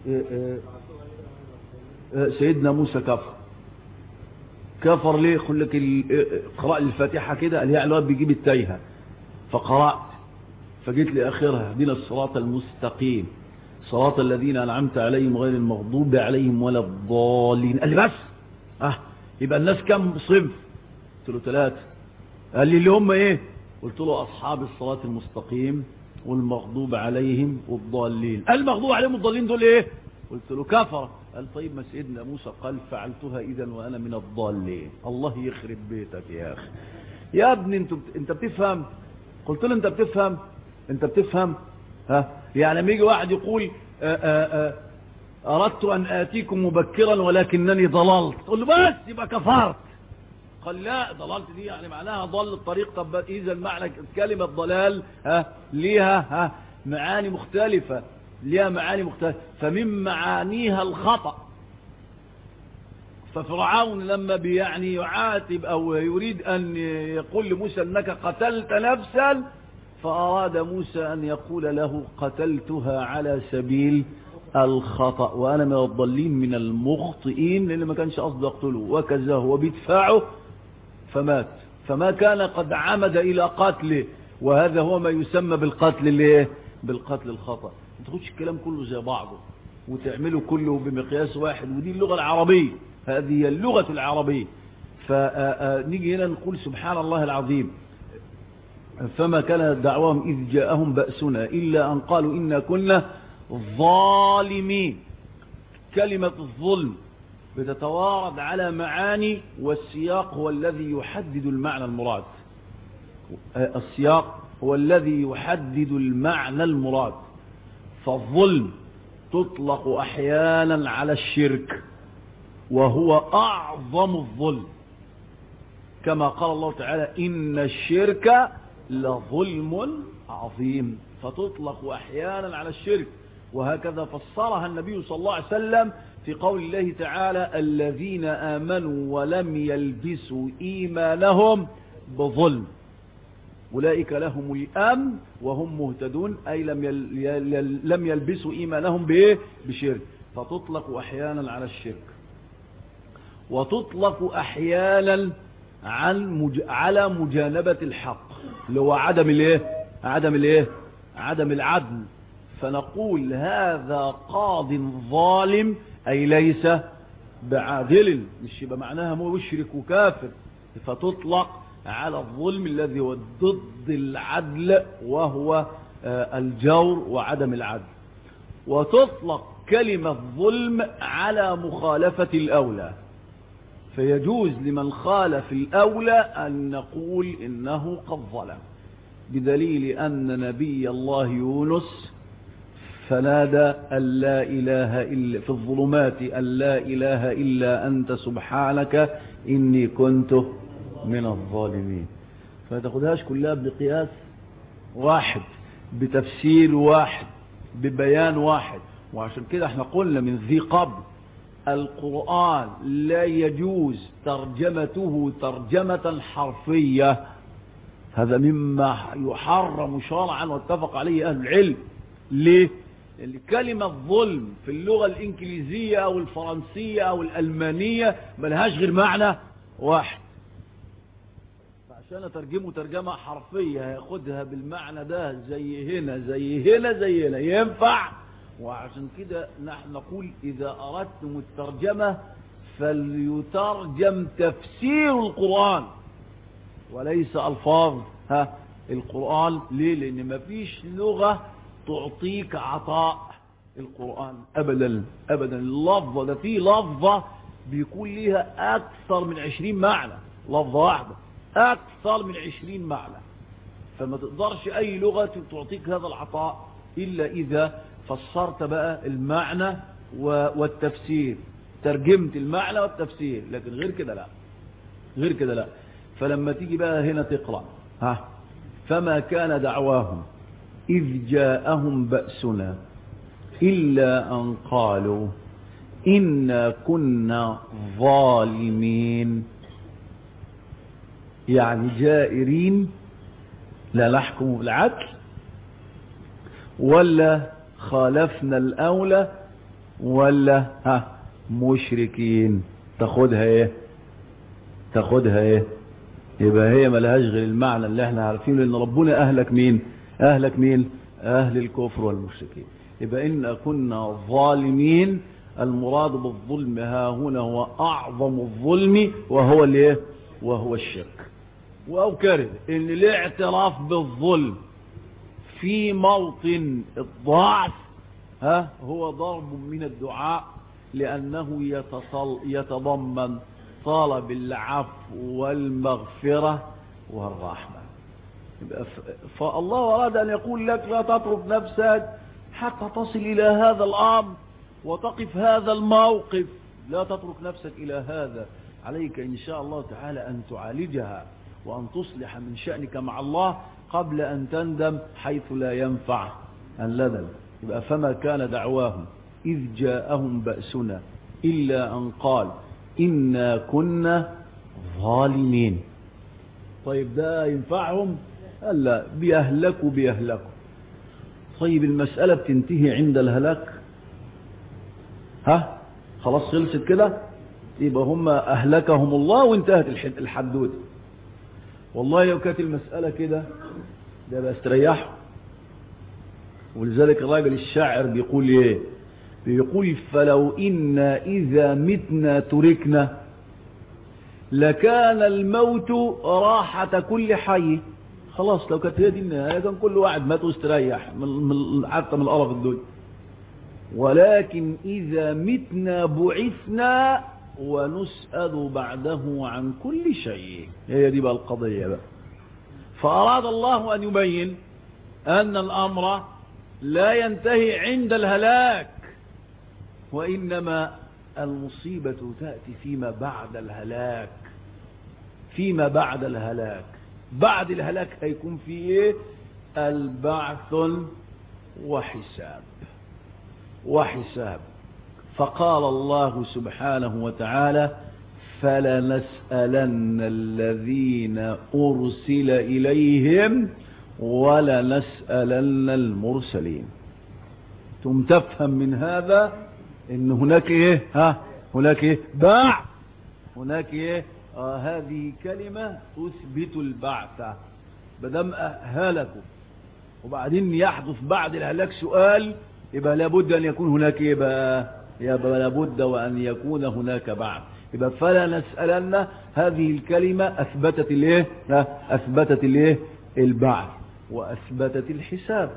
سيدنا موسى كفر كفر ليه يقول لك قراء الفاتحة كده قال يعني الواد بيجيب التايهة فقرأت فجيت لآخرها دين الصراط المستقيم صراط الذين أنعمت عليهم غير المغضوب عليهم ولا الضالين قال لي بس اه يبقى الناس كم صنف قلت له ثلاثة قال لي اللي هم ايه قلت له أصحاب الصراط المستقيم والمغضوب عليهم والضالين المغضوب عليهم والضالين دول ايه قلت له كفر قال طيب ما سيدنا موسى قال فعلتها اذا وانا من الضالين الله يخرب بيتك يا اخي يا ابني انت انت بتفهم قلت له انت بتفهم انت بتفهم ها يعني لما يجي واحد يقول آآ آآ اردت ان اتيكم مبكرا ولكنني ضللت تقول له بس يبقى كفرت قال لا ضللت دي يعني معناها ضل الطريق طب اذا معنى كلمة ضلال ها ليها ها معاني مختلفة ليها معاني مختلفة فمن معانيها الخطأ ففرعون لما بيعني يعاتب او يريد ان يقول لموسى انك قتلت نفسا فاراد موسى ان يقول له قتلتها على سبيل الخطأ وانا من الضالين من المخطئين لان ما كانش قصده يقتله وكذا هو بيدفعه فمات فما كان قد عمد الى قتله وهذا هو ما يسمى بالقتل الايه بالقتل الخطأ ما تاخدش الكلام كله زي بعضه وتعمله كله بمقياس واحد ودي اللغة العربية هذه هي اللغة العربية فنيجي هنا نقول سبحان الله العظيم فما كان دعواهم إذ جاءهم بأسنا إلا أن قالوا إنا كنا ظالمين كلمة الظلم بتتوارد على معاني والسياق هو الذي يحدد المعنى المراد السياق هو الذي يحدد المعنى المراد فالظلم تطلق احيانا على الشرك وهو اعظم الظلم كما قال الله تعالى ان الشرك لظلم عظيم فتطلق احيانا على الشرك وهكذا فسرها النبي صلى الله عليه وسلم في قول الله تعالى الذين آمنوا ولم يلبسوا إيمانهم بظلم أولئك لهم الأمن وهم مهتدون أي لم لم يلبسوا إيمانهم بإيه بشرك فتطلق أحيانا على الشرك وتطلق أحيانا عن مج... على مجانبة الحق اللي هو عدم الايه عدم الايه عدم العدل فنقول هذا قاض ظالم أي ليس بعادل مش يبقى معناها مشرك وكافر فتطلق على الظلم الذي هو ضد العدل وهو الجور وعدم العدل وتطلق كلمة ظلم على مخالفة الأولى فيجوز لمن خالف الأولى أن نقول إنه قد ظلم بدليل أن نبي الله يونس فنادى أن لا إله إلا في الظلمات أن لا إله إلا أنت سبحانك إني كنت من الظالمين فما تاخدهاش كلها بقياس واحد بتفسير واحد ببيان واحد وعشان كده احنا قلنا من ذي قبل القرآن لا يجوز ترجمته ترجمة حرفية هذا مما يحرم شرعا واتفق عليه أهل العلم ليه؟ لأن كلمة ظلم في اللغة الإنجليزية أو الفرنسية أو الألمانية ملهاش غير معنى واحد فعشان أترجمه ترجمة حرفية هياخدها بالمعنى ده زي هنا زي هنا زي هنا ينفع وعشان كده نحن نقول إذا أردتم الترجمة فليترجم تفسير القرآن وليس ألفاظ ها القرآن ليه لأن مفيش لغة تعطيك عطاء القرآن أبدا أبدا اللفظة ده فيه لفظة بيكون ليها أكثر من عشرين معنى لفظة واحدة أكثر من عشرين معنى فما تقدرش أي لغة تعطيك هذا العطاء إلا إذا فسرت بقى المعنى والتفسير ترجمت المعنى والتفسير لكن غير كده لا غير كده لا فلما تيجي بقى هنا تقرأ ها فما كان دعواهم إذ جاءهم بأسنا إلا أن قالوا إنا كنا ظالمين يعني جائرين لا نحكم بالعدل ولا خالفنا الأولى ولا ها مشركين تاخدها ايه تاخدها ايه يبقى هي ملهاش غير المعنى اللي احنا عارفينه لان ربنا اهلك مين اهلك مين اهل الكفر والمشركين يبقى ان كنا ظالمين المراد بالظلم ها هنا هو اعظم الظلم وهو الايه وهو الشرك واوكره ان الاعتراف بالظلم في موطن الضعف ها هو ضرب من الدعاء لأنه يتصل يتضمن طلب العفو والمغفرة والرحمة فالله أراد أن يقول لك لا تترك نفسك حتى تصل إلى هذا الأمر وتقف هذا الموقف لا تترك نفسك إلى هذا عليك إن شاء الله تعالى أن تعالجها وأن تصلح من شأنك مع الله قبل أن تندم حيث لا ينفع الندم يبقى فما كان دعواهم إذ جاءهم بأسنا إلا أن قال إنا كنا ظالمين طيب ده ينفعهم ألا بيهلكوا بيهلكوا طيب المسألة بتنتهي عند الهلاك ها خلاص خلصت كده يبقى هم أهلكهم الله وانتهت الحدود والله لو كانت المسألة كده ده بستريحوا ولذلك الراجل الشاعر بيقول ايه بيقول فلو إنا إذا متنا تركنا لكان الموت راحة كل حي خلاص لو كانت هي دي النهاية كان كل واحد مات واستريح من من حتى من القرف الدنيا ولكن إذا متنا بعثنا ونسأل بعده عن كل شيء هي دي بقى القضية بقى فأراد الله أن يبين أن الأمر لا ينتهي عند الهلاك وإنما المصيبة تأتي فيما بعد الهلاك فيما بعد الهلاك بعد الهلاك هيكون في ايه البعث وحساب وحساب فقال الله سبحانه وتعالى فلنسألن الذين أرسل إليهم ولنسألن المرسلين ثم تفهم من هذا ان هناك ايه ها هناك ايه باع هناك ايه آه هذه كلمة تثبت البعث بدم هلكوا وبعدين يحدث بعد الهلاك سؤال يبقى لابد ان يكون هناك ايه بقى يبقى لابد وان يكون هناك بعث يبقى فلا نسألن هذه الكلمة اثبتت الايه اثبتت الايه البعث واثبتت الحساب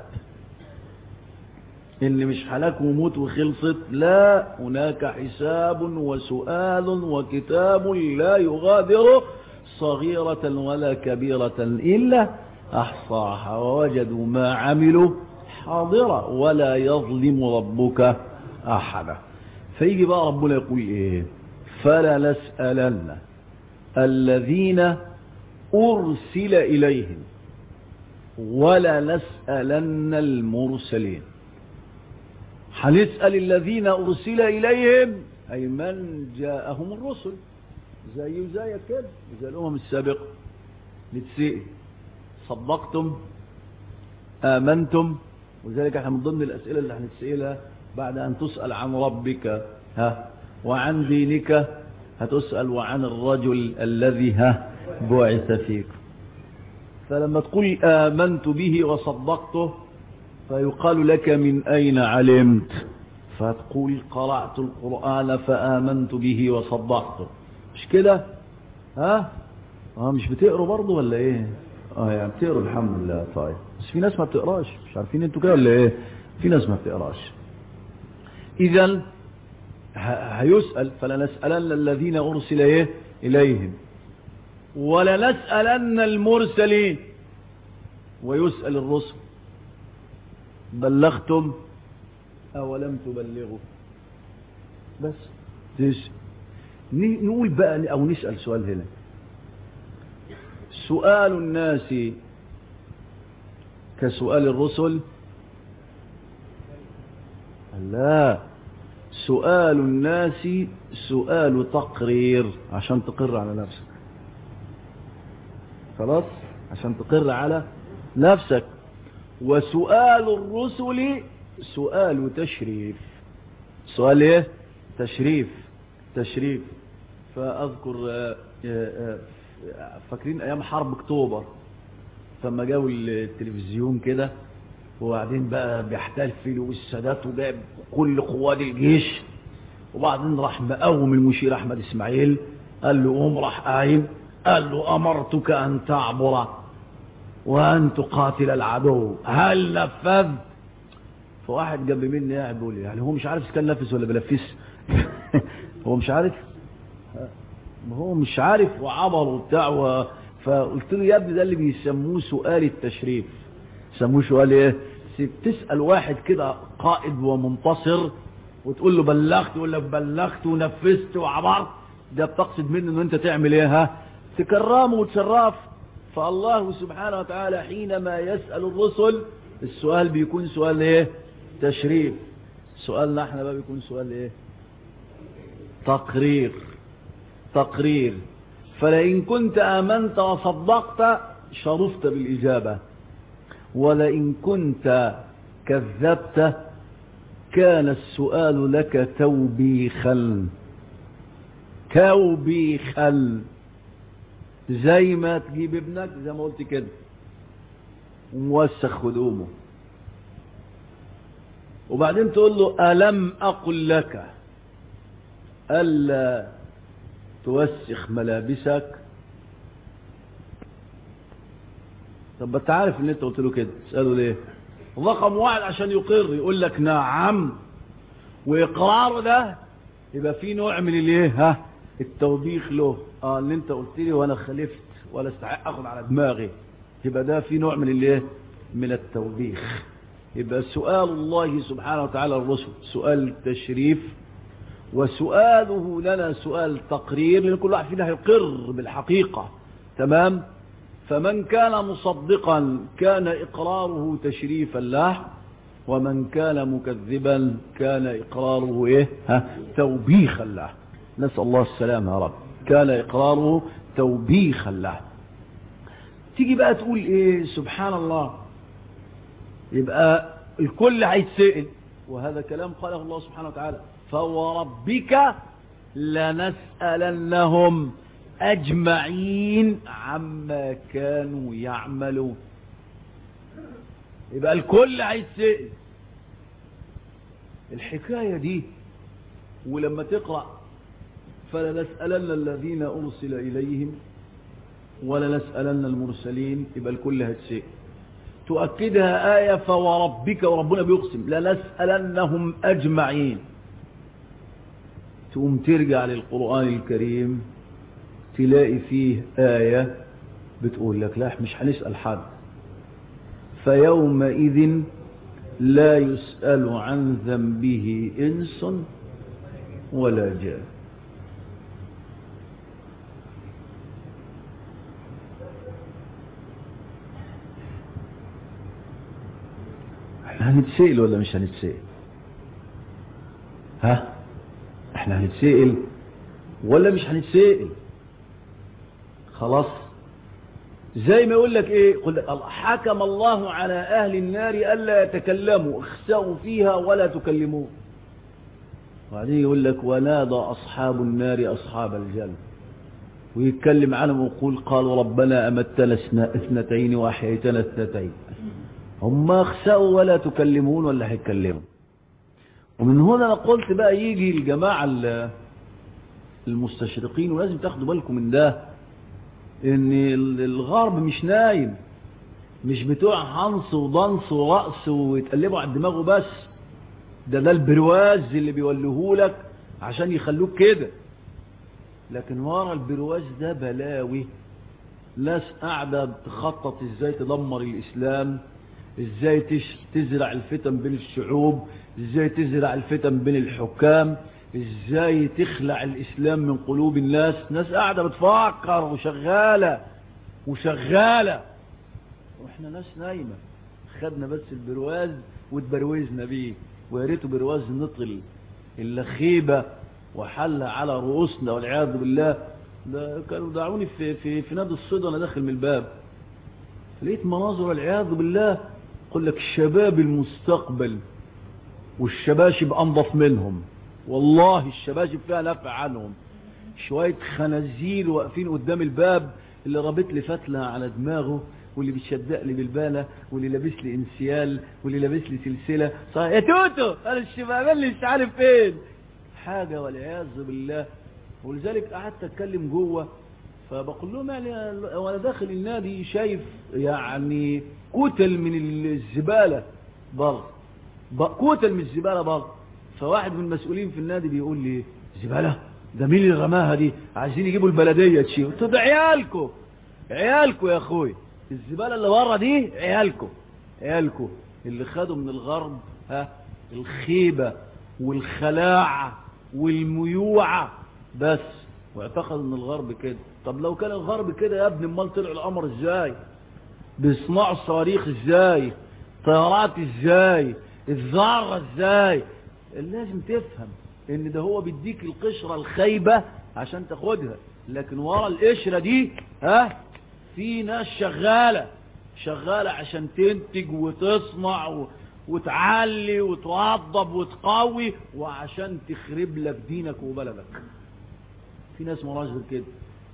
ان مش حلاك وموت وخلصت لا هناك حساب وسؤال وكتاب لا يغادر صغيرة ولا كبيرة إلا أحصاها ووجدوا ما عملوا حاضرة ولا يظلم ربك أحدا فيجي بقى ربنا يقول إيه فلا نسألن الذين أرسل إليهم ولا نسألن المرسلين هنسأل الذين أرسل إليهم أي من جاءهم الرسل زي وزيك كده زي الأمم السابقة نتسئل صدقتم آمنتم وذلك احنا من ضمن الأسئلة اللي هنتسئلها بعد أن تسأل عن ربك ها وعن دينك هتسأل وعن الرجل الذي ها بعث فيك فلما تقول آمنت به وصدقته فيقال لك من أين علمت فتقول قرأت القرآن فآمنت به وصدقته مش كده ها اه مش بتقروا برضه ولا ايه اه يعني بتقروا الحمد لله طيب بس في ناس ما بتقراش مش عارفين انتوا كده ولا ايه في ناس ما بتقراش اذا هيسأل فلنسألن الذين أرسل إيه إليهم ولنسألن المرسلين ويسأل الرسل بلغتم أو لم تبلغوا بس تسأل نقول بقى أو نسأل سؤال هنا سؤال الناس كسؤال الرسل لا سؤال الناس سؤال تقرير عشان تقر على نفسك خلاص عشان تقر على نفسك وسؤال الرسل سؤال تشريف سؤال ايه تشريف تشريف فاذكر فاكرين ايام حرب اكتوبر فما جاوا التلفزيون كده وبعدين بقى بيحتفلوا والسادات وجايب كل قوات الجيش وبعدين راح مقوم المشير احمد اسماعيل قال له قوم راح قايم قال له امرتك ان تعبر وان تقاتل العدو هل نفذت فواحد جنب مني قاعد بيقول يعني هو مش عارف اذا كان نفذ ولا بلفس هو مش عارف ما هو مش عارف وعبر وبتاع و... فقلت له يا ابني ده اللي بيسموه سؤال التشريف سموه سؤال ايه تسأل واحد كده قائد ومنتصر وتقول له بلغت يقول لك بلغت ونفذت وعبرت ده بتقصد منه ان انت تعمل ايه ها تكرمه وتشرف فالله سبحانه وتعالى حينما يسأل الرسل السؤال بيكون سؤال ايه تشريف سؤالنا احنا بقى بيكون سؤال ايه تقرير تقرير فلئن كنت آمنت وصدقت شرفت بالإجابة ولئن كنت كذبت كان السؤال لك توبيخا توبيخا زي ما تجيب ابنك زي ما قلت كده وموسخ هدومه وبعدين تقول له ألم أقل لك ألا توسخ ملابسك طب انت عارف ان انت قلت له كده تساله ليه رقم واحد عشان يقر يقول لك نعم واقراره ده يبقى في نوع من الايه ها التوبيخ له اه اللي انت قلت لي وانا خلفت ولا استحق اخد على دماغي يبقى ده في نوع من الايه من التوبيخ يبقى سؤال الله سبحانه وتعالى الرسل سؤال تشريف وسؤاله لنا سؤال تقرير لأن كل واحد فينا هيقر بالحقيقة تمام فمن كان مصدقا كان إقراره تشريفا له ومن كان مكذبا كان إقراره إيه ها توبيخا له نسأل الله السلامة يا رب كان إقراره توبيخا له تيجي بقى تقول إيه سبحان الله يبقى الكل هيتسأل وهذا كلام قاله الله سبحانه وتعالى فوربك لنسألنهم أجمعين عما كانوا يعملون يبقى الكل هيتسأل الحكاية دي ولما تقرأ فلنسألن الذين أرسل إليهم ولنسألن المرسلين يبقى الكل هيتسأل تؤكدها آية فوربك وربنا بيقسم لنسألنهم أجمعين تقوم ترجع للقرآن الكريم تلاقي فيه آية بتقول لك لا مش هنسأل حد فيومئذ لا يسأل عن ذنبه إنس ولا جان هنتسأل ولا مش هنتسأل ها احنا هنتسئل ولا مش هنتسئل خلاص زي ما يقول لك ايه قل حكم الله على اهل النار الا يتكلموا اخسأوا فيها ولا تكلموا وبعدين يقول لك ونادى اصحاب النار اصحاب الجنه ويتكلم عنهم ويقول قالوا ربنا امتنا اثنتين واحييتنا اثنتين هم اخسأوا ولا تكلمون ولا هيتكلموا ومن هنا انا قلت بقى يجي الجماعه المستشرقين ولازم تاخدوا بالكم من ده ان الغرب مش نايم مش بتوع هنص وضنص ورقص ويتقلبوا على دماغه بس ده ده البرواز اللي بيولهولك عشان يخلوك كده لكن ورا البرواز ده بلاوي ناس قاعدة تخطط ازاي تدمر الاسلام ازاي تزرع الفتن بين الشعوب ازاي تزرع الفتن بين الحكام ازاي تخلع الاسلام من قلوب الناس ناس قاعدة بتفكر وشغالة وشغالة واحنا ناس نايمة خدنا بس البرواز واتبروزنا بيه ويا ريته برواز نطل اللخيبة وحل على رؤوسنا والعياذ بالله ده كانوا دعوني في في في نادي الصيد وانا داخل من الباب لقيت مناظر والعياذ بالله يقول لك شباب المستقبل والشباشب انظف منهم والله الشباشب فيها نفع عنهم شوية خنازير واقفين قدام الباب اللي رابط لي فتلة على دماغه واللي بيشدق لي بالبانة واللي لابس لي انسيال واللي لابس لي سلسلة صحيح يا توتو انا الشباب اللي مش عارف فين حاجة والعياذ بالله ولذلك قعدت اتكلم جوه فبقول لهم يعني وانا داخل النادي شايف يعني كتل من الزبالة بره كتل من الزبالة بره فواحد من المسؤولين في النادي بيقول لي زبالة ده مين اللي رماها دي عايزين يجيبوا البلدية تشيل قلت ده عيالكم عيالكم يا اخوي الزبالة اللي بره دي عيالكم عيالكم اللي خدوا من الغرب ها الخيبة والخلاعة والميوعة بس واعتقد ان الغرب كده طب لو كان الغرب كده يا ابني امال طلع القمر ازاي بيصنعوا الصواريخ ازاي طيارات ازاي الذره ازاي لازم تفهم ان ده هو بيديك القشره الخايبه عشان تاخدها لكن ورا القشره دي ها في ناس شغاله شغاله عشان تنتج وتصنع و... وتعلي وتوضب وتقوي وعشان تخرب لك دينك وبلدك في ناس مراش غير كده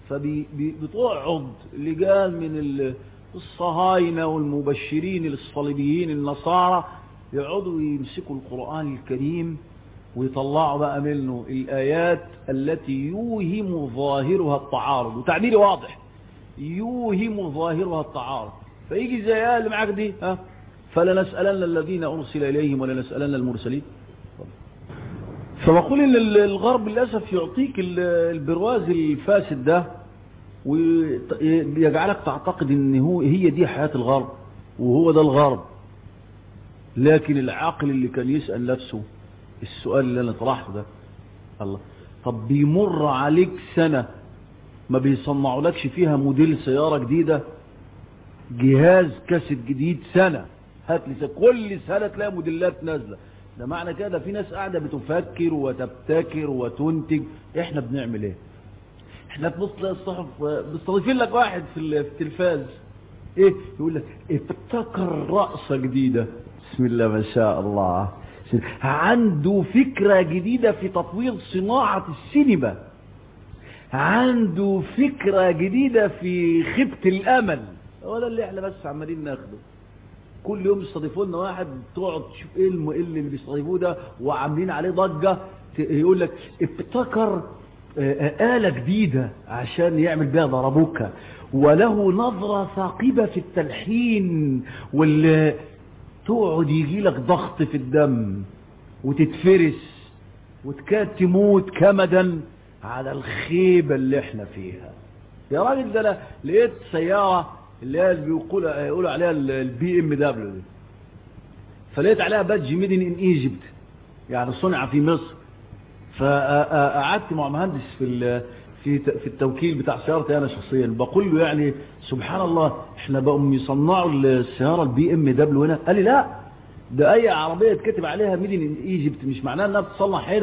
فبتقعد لجان من الصهاينة والمبشرين الصليبيين النصارى يقعدوا يمسكوا القرآن الكريم ويطلعوا بقى منه الآيات التي يوهم ظاهرها التعارض وتعبيري واضح يوهم ظاهرها التعارض فيجي زي آية اللي معاك دي ها فلنسألن الذين أرسل إليهم ولنسألن المرسلين فبقول ان الغرب للأسف يعطيك البرواز الفاسد ده ويجعلك تعتقد ان هو هي دي حياة الغرب وهو ده الغرب لكن العاقل اللي كان يسأل نفسه السؤال اللي انا طرحته ده الله طب بيمر عليك سنة ما بيصنعوا لكش فيها موديل سيارة جديدة جهاز كاسيت جديد سنة هات لي كل سنة تلاقي موديلات نازلة ده معنى كده في ناس قاعدة بتفكر وتبتكر وتنتج احنا بنعمل ايه احنا في نص الصحف بيستضيفين لك واحد في التلفاز ايه يقول لك ابتكر رقصة جديدة بسم الله ما شاء الله عنده فكرة جديدة في تطوير صناعة السينما عنده فكرة جديدة في خبة الامل هو ده اللي احنا بس عمالين ناخده كل يوم يستضيفوا لنا واحد تقعد تشوف ايه الم... إيه اللي بيستضيفوه ده وعاملين عليه ضجة يقول لك ابتكر آلة جديدة عشان يعمل بيها ضربوكة وله نظرة ثاقبة في التلحين واللي تقعد يجي لك ضغط في الدم وتتفرس وتكاد تموت كمدا على الخيبة اللي احنا فيها يا راجل ده انا لقيت سيارة اللي هي بيقولوا يقولوا عليها البي ام دبليو دي فلقيت عليها بادج ميدن ان ايجيبت يعني صنع في مصر فقعدت مع مهندس في في في التوكيل بتاع سيارتي انا شخصيا بقول له يعني سبحان الله احنا بقوا يصنعوا السياره البي ام دبليو هنا قال لي لا ده اي عربيه اتكتب عليها ميدن ان ايجيبت مش معناها انها بتصنع هنا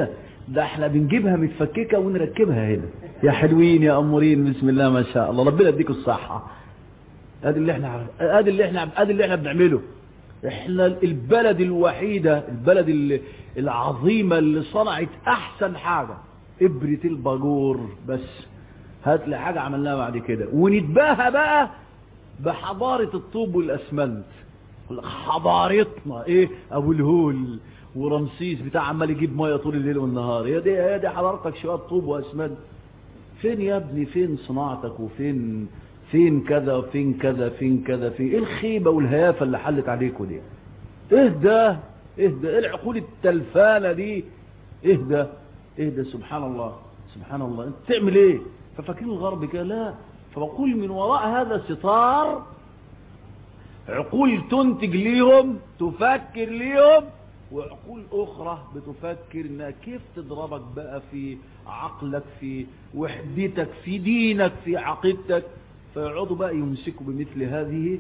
ده احنا بنجيبها متفككة ونركبها هنا يا حلوين يا امورين بسم الله ما شاء الله ربنا يديكم الصحة ادي اللي احنا ادي اللي احنا ادي اللي احنا بنعمله احنا البلد الوحيدة البلد العظيمة اللي صنعت احسن حاجة ابرة الباجور بس هات لي حاجة عملناها بعد كده ونتباهى بقى بحضارة الطوب والاسمنت حضارتنا ايه ابو الهول ورمسيس بتاع عمال يجيب ميه طول الليل والنهار هي دي هي دي حضارتك شويه طوب واسمنت فين يا ابني فين صناعتك وفين فين كذا وفين كذا فين كذا فين ايه الخيبه والهيافه اللي حلت عليكم دي اهدى اهدى ايه العقول التلفانه دي اهدى اهدى سبحان الله سبحان الله انت تعمل ايه ففاكرين الغرب كده لا فبقول من وراء هذا ستار عقول تنتج ليهم تفكر ليهم وعقول أخرى بتفكر إنها كيف تضربك بقى في عقلك في وحدتك في دينك في عقيدتك فيقعدوا بقى يمسكوا بمثل هذه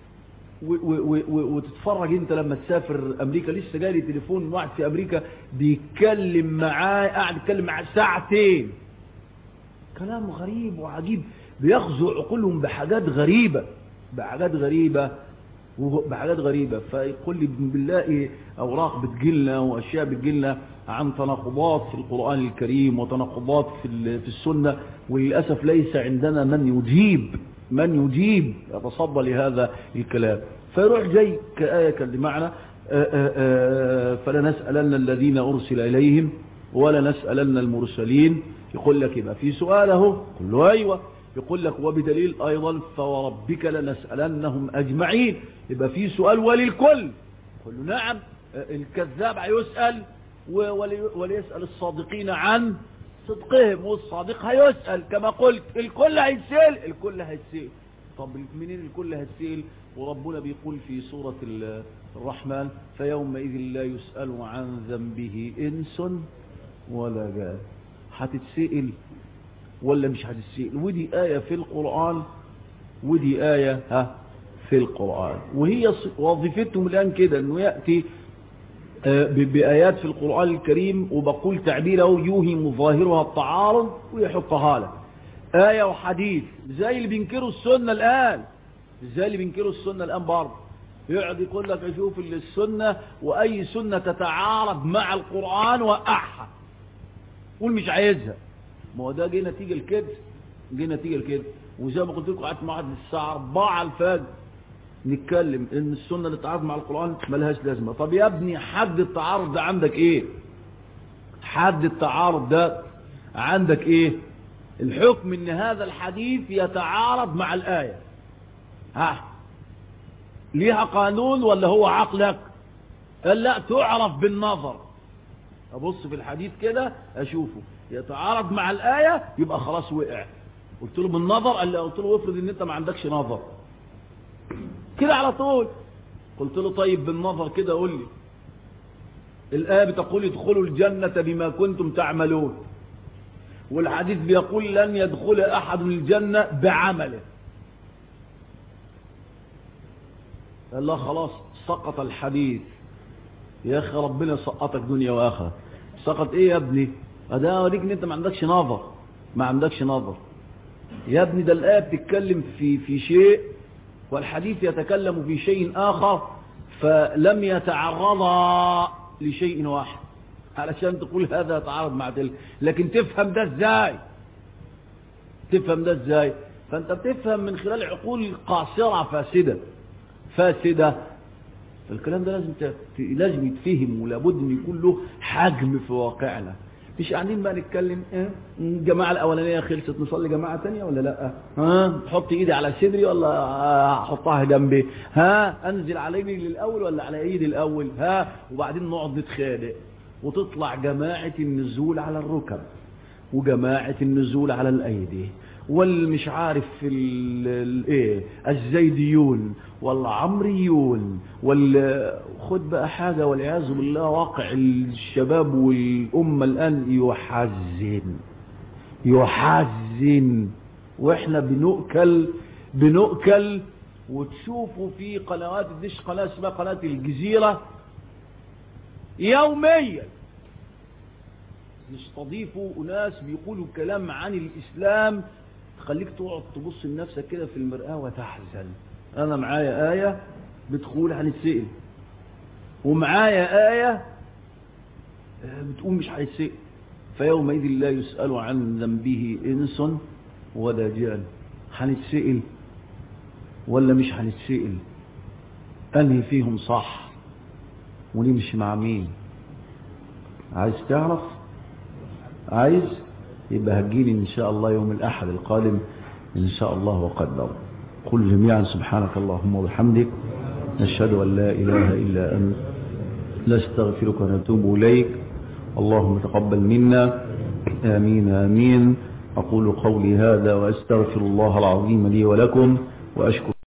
وتتفرج انت لما تسافر امريكا لسه جالي تليفون واحد في امريكا بيتكلم معاه قاعد يتكلم معاه ساعتين كلام غريب وعجيب بيخزوا عقولهم بحاجات غريبة بحاجات غريبة بحاجات غريبة فيقول لي بالله أوراق بتجيلنا وأشياء بتجيلنا عن تناقضات في القرآن الكريم وتناقضات في في السنة وللأسف ليس عندنا من يجيب من يجيب يتصدى لهذا الكلام فيروح جاي كآية كلمعنا فلا نسألن الذين أرسل إليهم ولا نسألن المرسلين يقول لك يبقى في سؤاله قل له أيوة يقول لك وبدليل أيضا فوربك لنسألنهم أجمعين يبقى في سؤال وللكل قل له نعم الكذاب هيسأل وليسأل الصادقين عن صدقهم والصادق هيسأل كما قلت الكل هيسأل الكل هيسأل طب منين الكل هيسأل وربنا بيقول في سورة الرحمن فيومئذ لا يسأل عن ذنبه إنس ولا جان هتتسأل ولا مش هتتسأل ودي آية في القرآن ودي آية ها في القرآن وهي وظيفتهم الآن كده أنه يأتي بآيات في القرآن الكريم وبقول تعبيره يوهم ظاهرها التعارض ويحطها لك آية وحديث زي اللي بينكروا السنة الآن زي اللي بينكروا السنة الآن برضه يقعد يقول لك اشوف السنة وأي سنة تتعارض مع القرآن وقعها قول مش عايزها ما هو ده جه نتيجة لكده جه نتيجة لكده وزي ما قلت لكم قعدت مع واحد الساعة 4 الفجر نتكلم ان السنة اللي تعارض مع القرآن ملهاش لازمة طب يا ابني حد التعارض ده عندك ايه حد التعارض ده عندك ايه الحكم ان هذا الحديث يتعارض مع الآية ها ليها قانون ولا هو عقلك قال لا تعرف بالنظر ابص في الحديث كده اشوفه يتعارض مع الآية يبقى خلاص وقع قلت له بالنظر قال لي قلت له افرض ان انت ما عندكش نظر كده على طول قلت له طيب بالنظر كده قول لي الآية بتقول ادخلوا الجنة بما كنتم تعملون والحديث بيقول لن يدخل أحد الجنة بعمله قال لا خلاص سقط الحديث يا أخي ربنا سقطك دنيا وآخرة سقط ايه يا ابني ده اوريك ان انت ما عندكش نظر ما عندكش نظر يا ابني ده الآية بتتكلم في في شيء والحديث يتكلم في شيء آخر فلم يتعرضا لشيء واحد علشان تقول هذا يتعارض مع تلك لكن تفهم ده ازاي تفهم ده ازاي فانت بتفهم من خلال عقول قاصرة فاسدة فاسدة فالكلام ده لازم لازم يتفهم ولابد ان يكون له حجم في واقعنا مش قاعدين بقى نتكلم ايه الجماعه الاولانيه خلصت نصلي جماعه تانية ولا لا ها احط ايدي على صدري ولا احطها جنبي ها انزل على رجلي الاول ولا على ايدي الاول ها وبعدين نقعد نتخانق وتطلع جماعه النزول على الركب وجماعه النزول على الايدي والمش عارف الايه الزيديون والعمريون وال خد بقى حاجة والعياذ بالله واقع الشباب والأمة الآن يحزن يحزن واحنا بنؤكل بنؤكل وتشوفوا في قنوات الدش قناة اسمها قناة الجزيرة يوميا يستضيفوا أناس بيقولوا كلام عن الإسلام تخليك تقعد تبص لنفسك كده في المرآة وتحزن أنا معايا آية بتقول هنتسئل ومعايا آية بتقول مش هنتسئل فيومئذ لا يسأل عن ذنبه إنس ولا جان هنتسئل ولا مش هنتسئل أنهي فيهم صح ونمشي مع مين عايز تعرف عايز يبقى هتجيلي إن شاء الله يوم الأحد القادم إن شاء الله وقدر قل جميعا سبحانك اللهم وبحمدك نشهد أن لا إله إلا أنت نستغفرك ونتوب إليك اللهم تقبل منا آمين آمين أقول قولي هذا وأستغفر الله العظيم لي ولكم وأشكر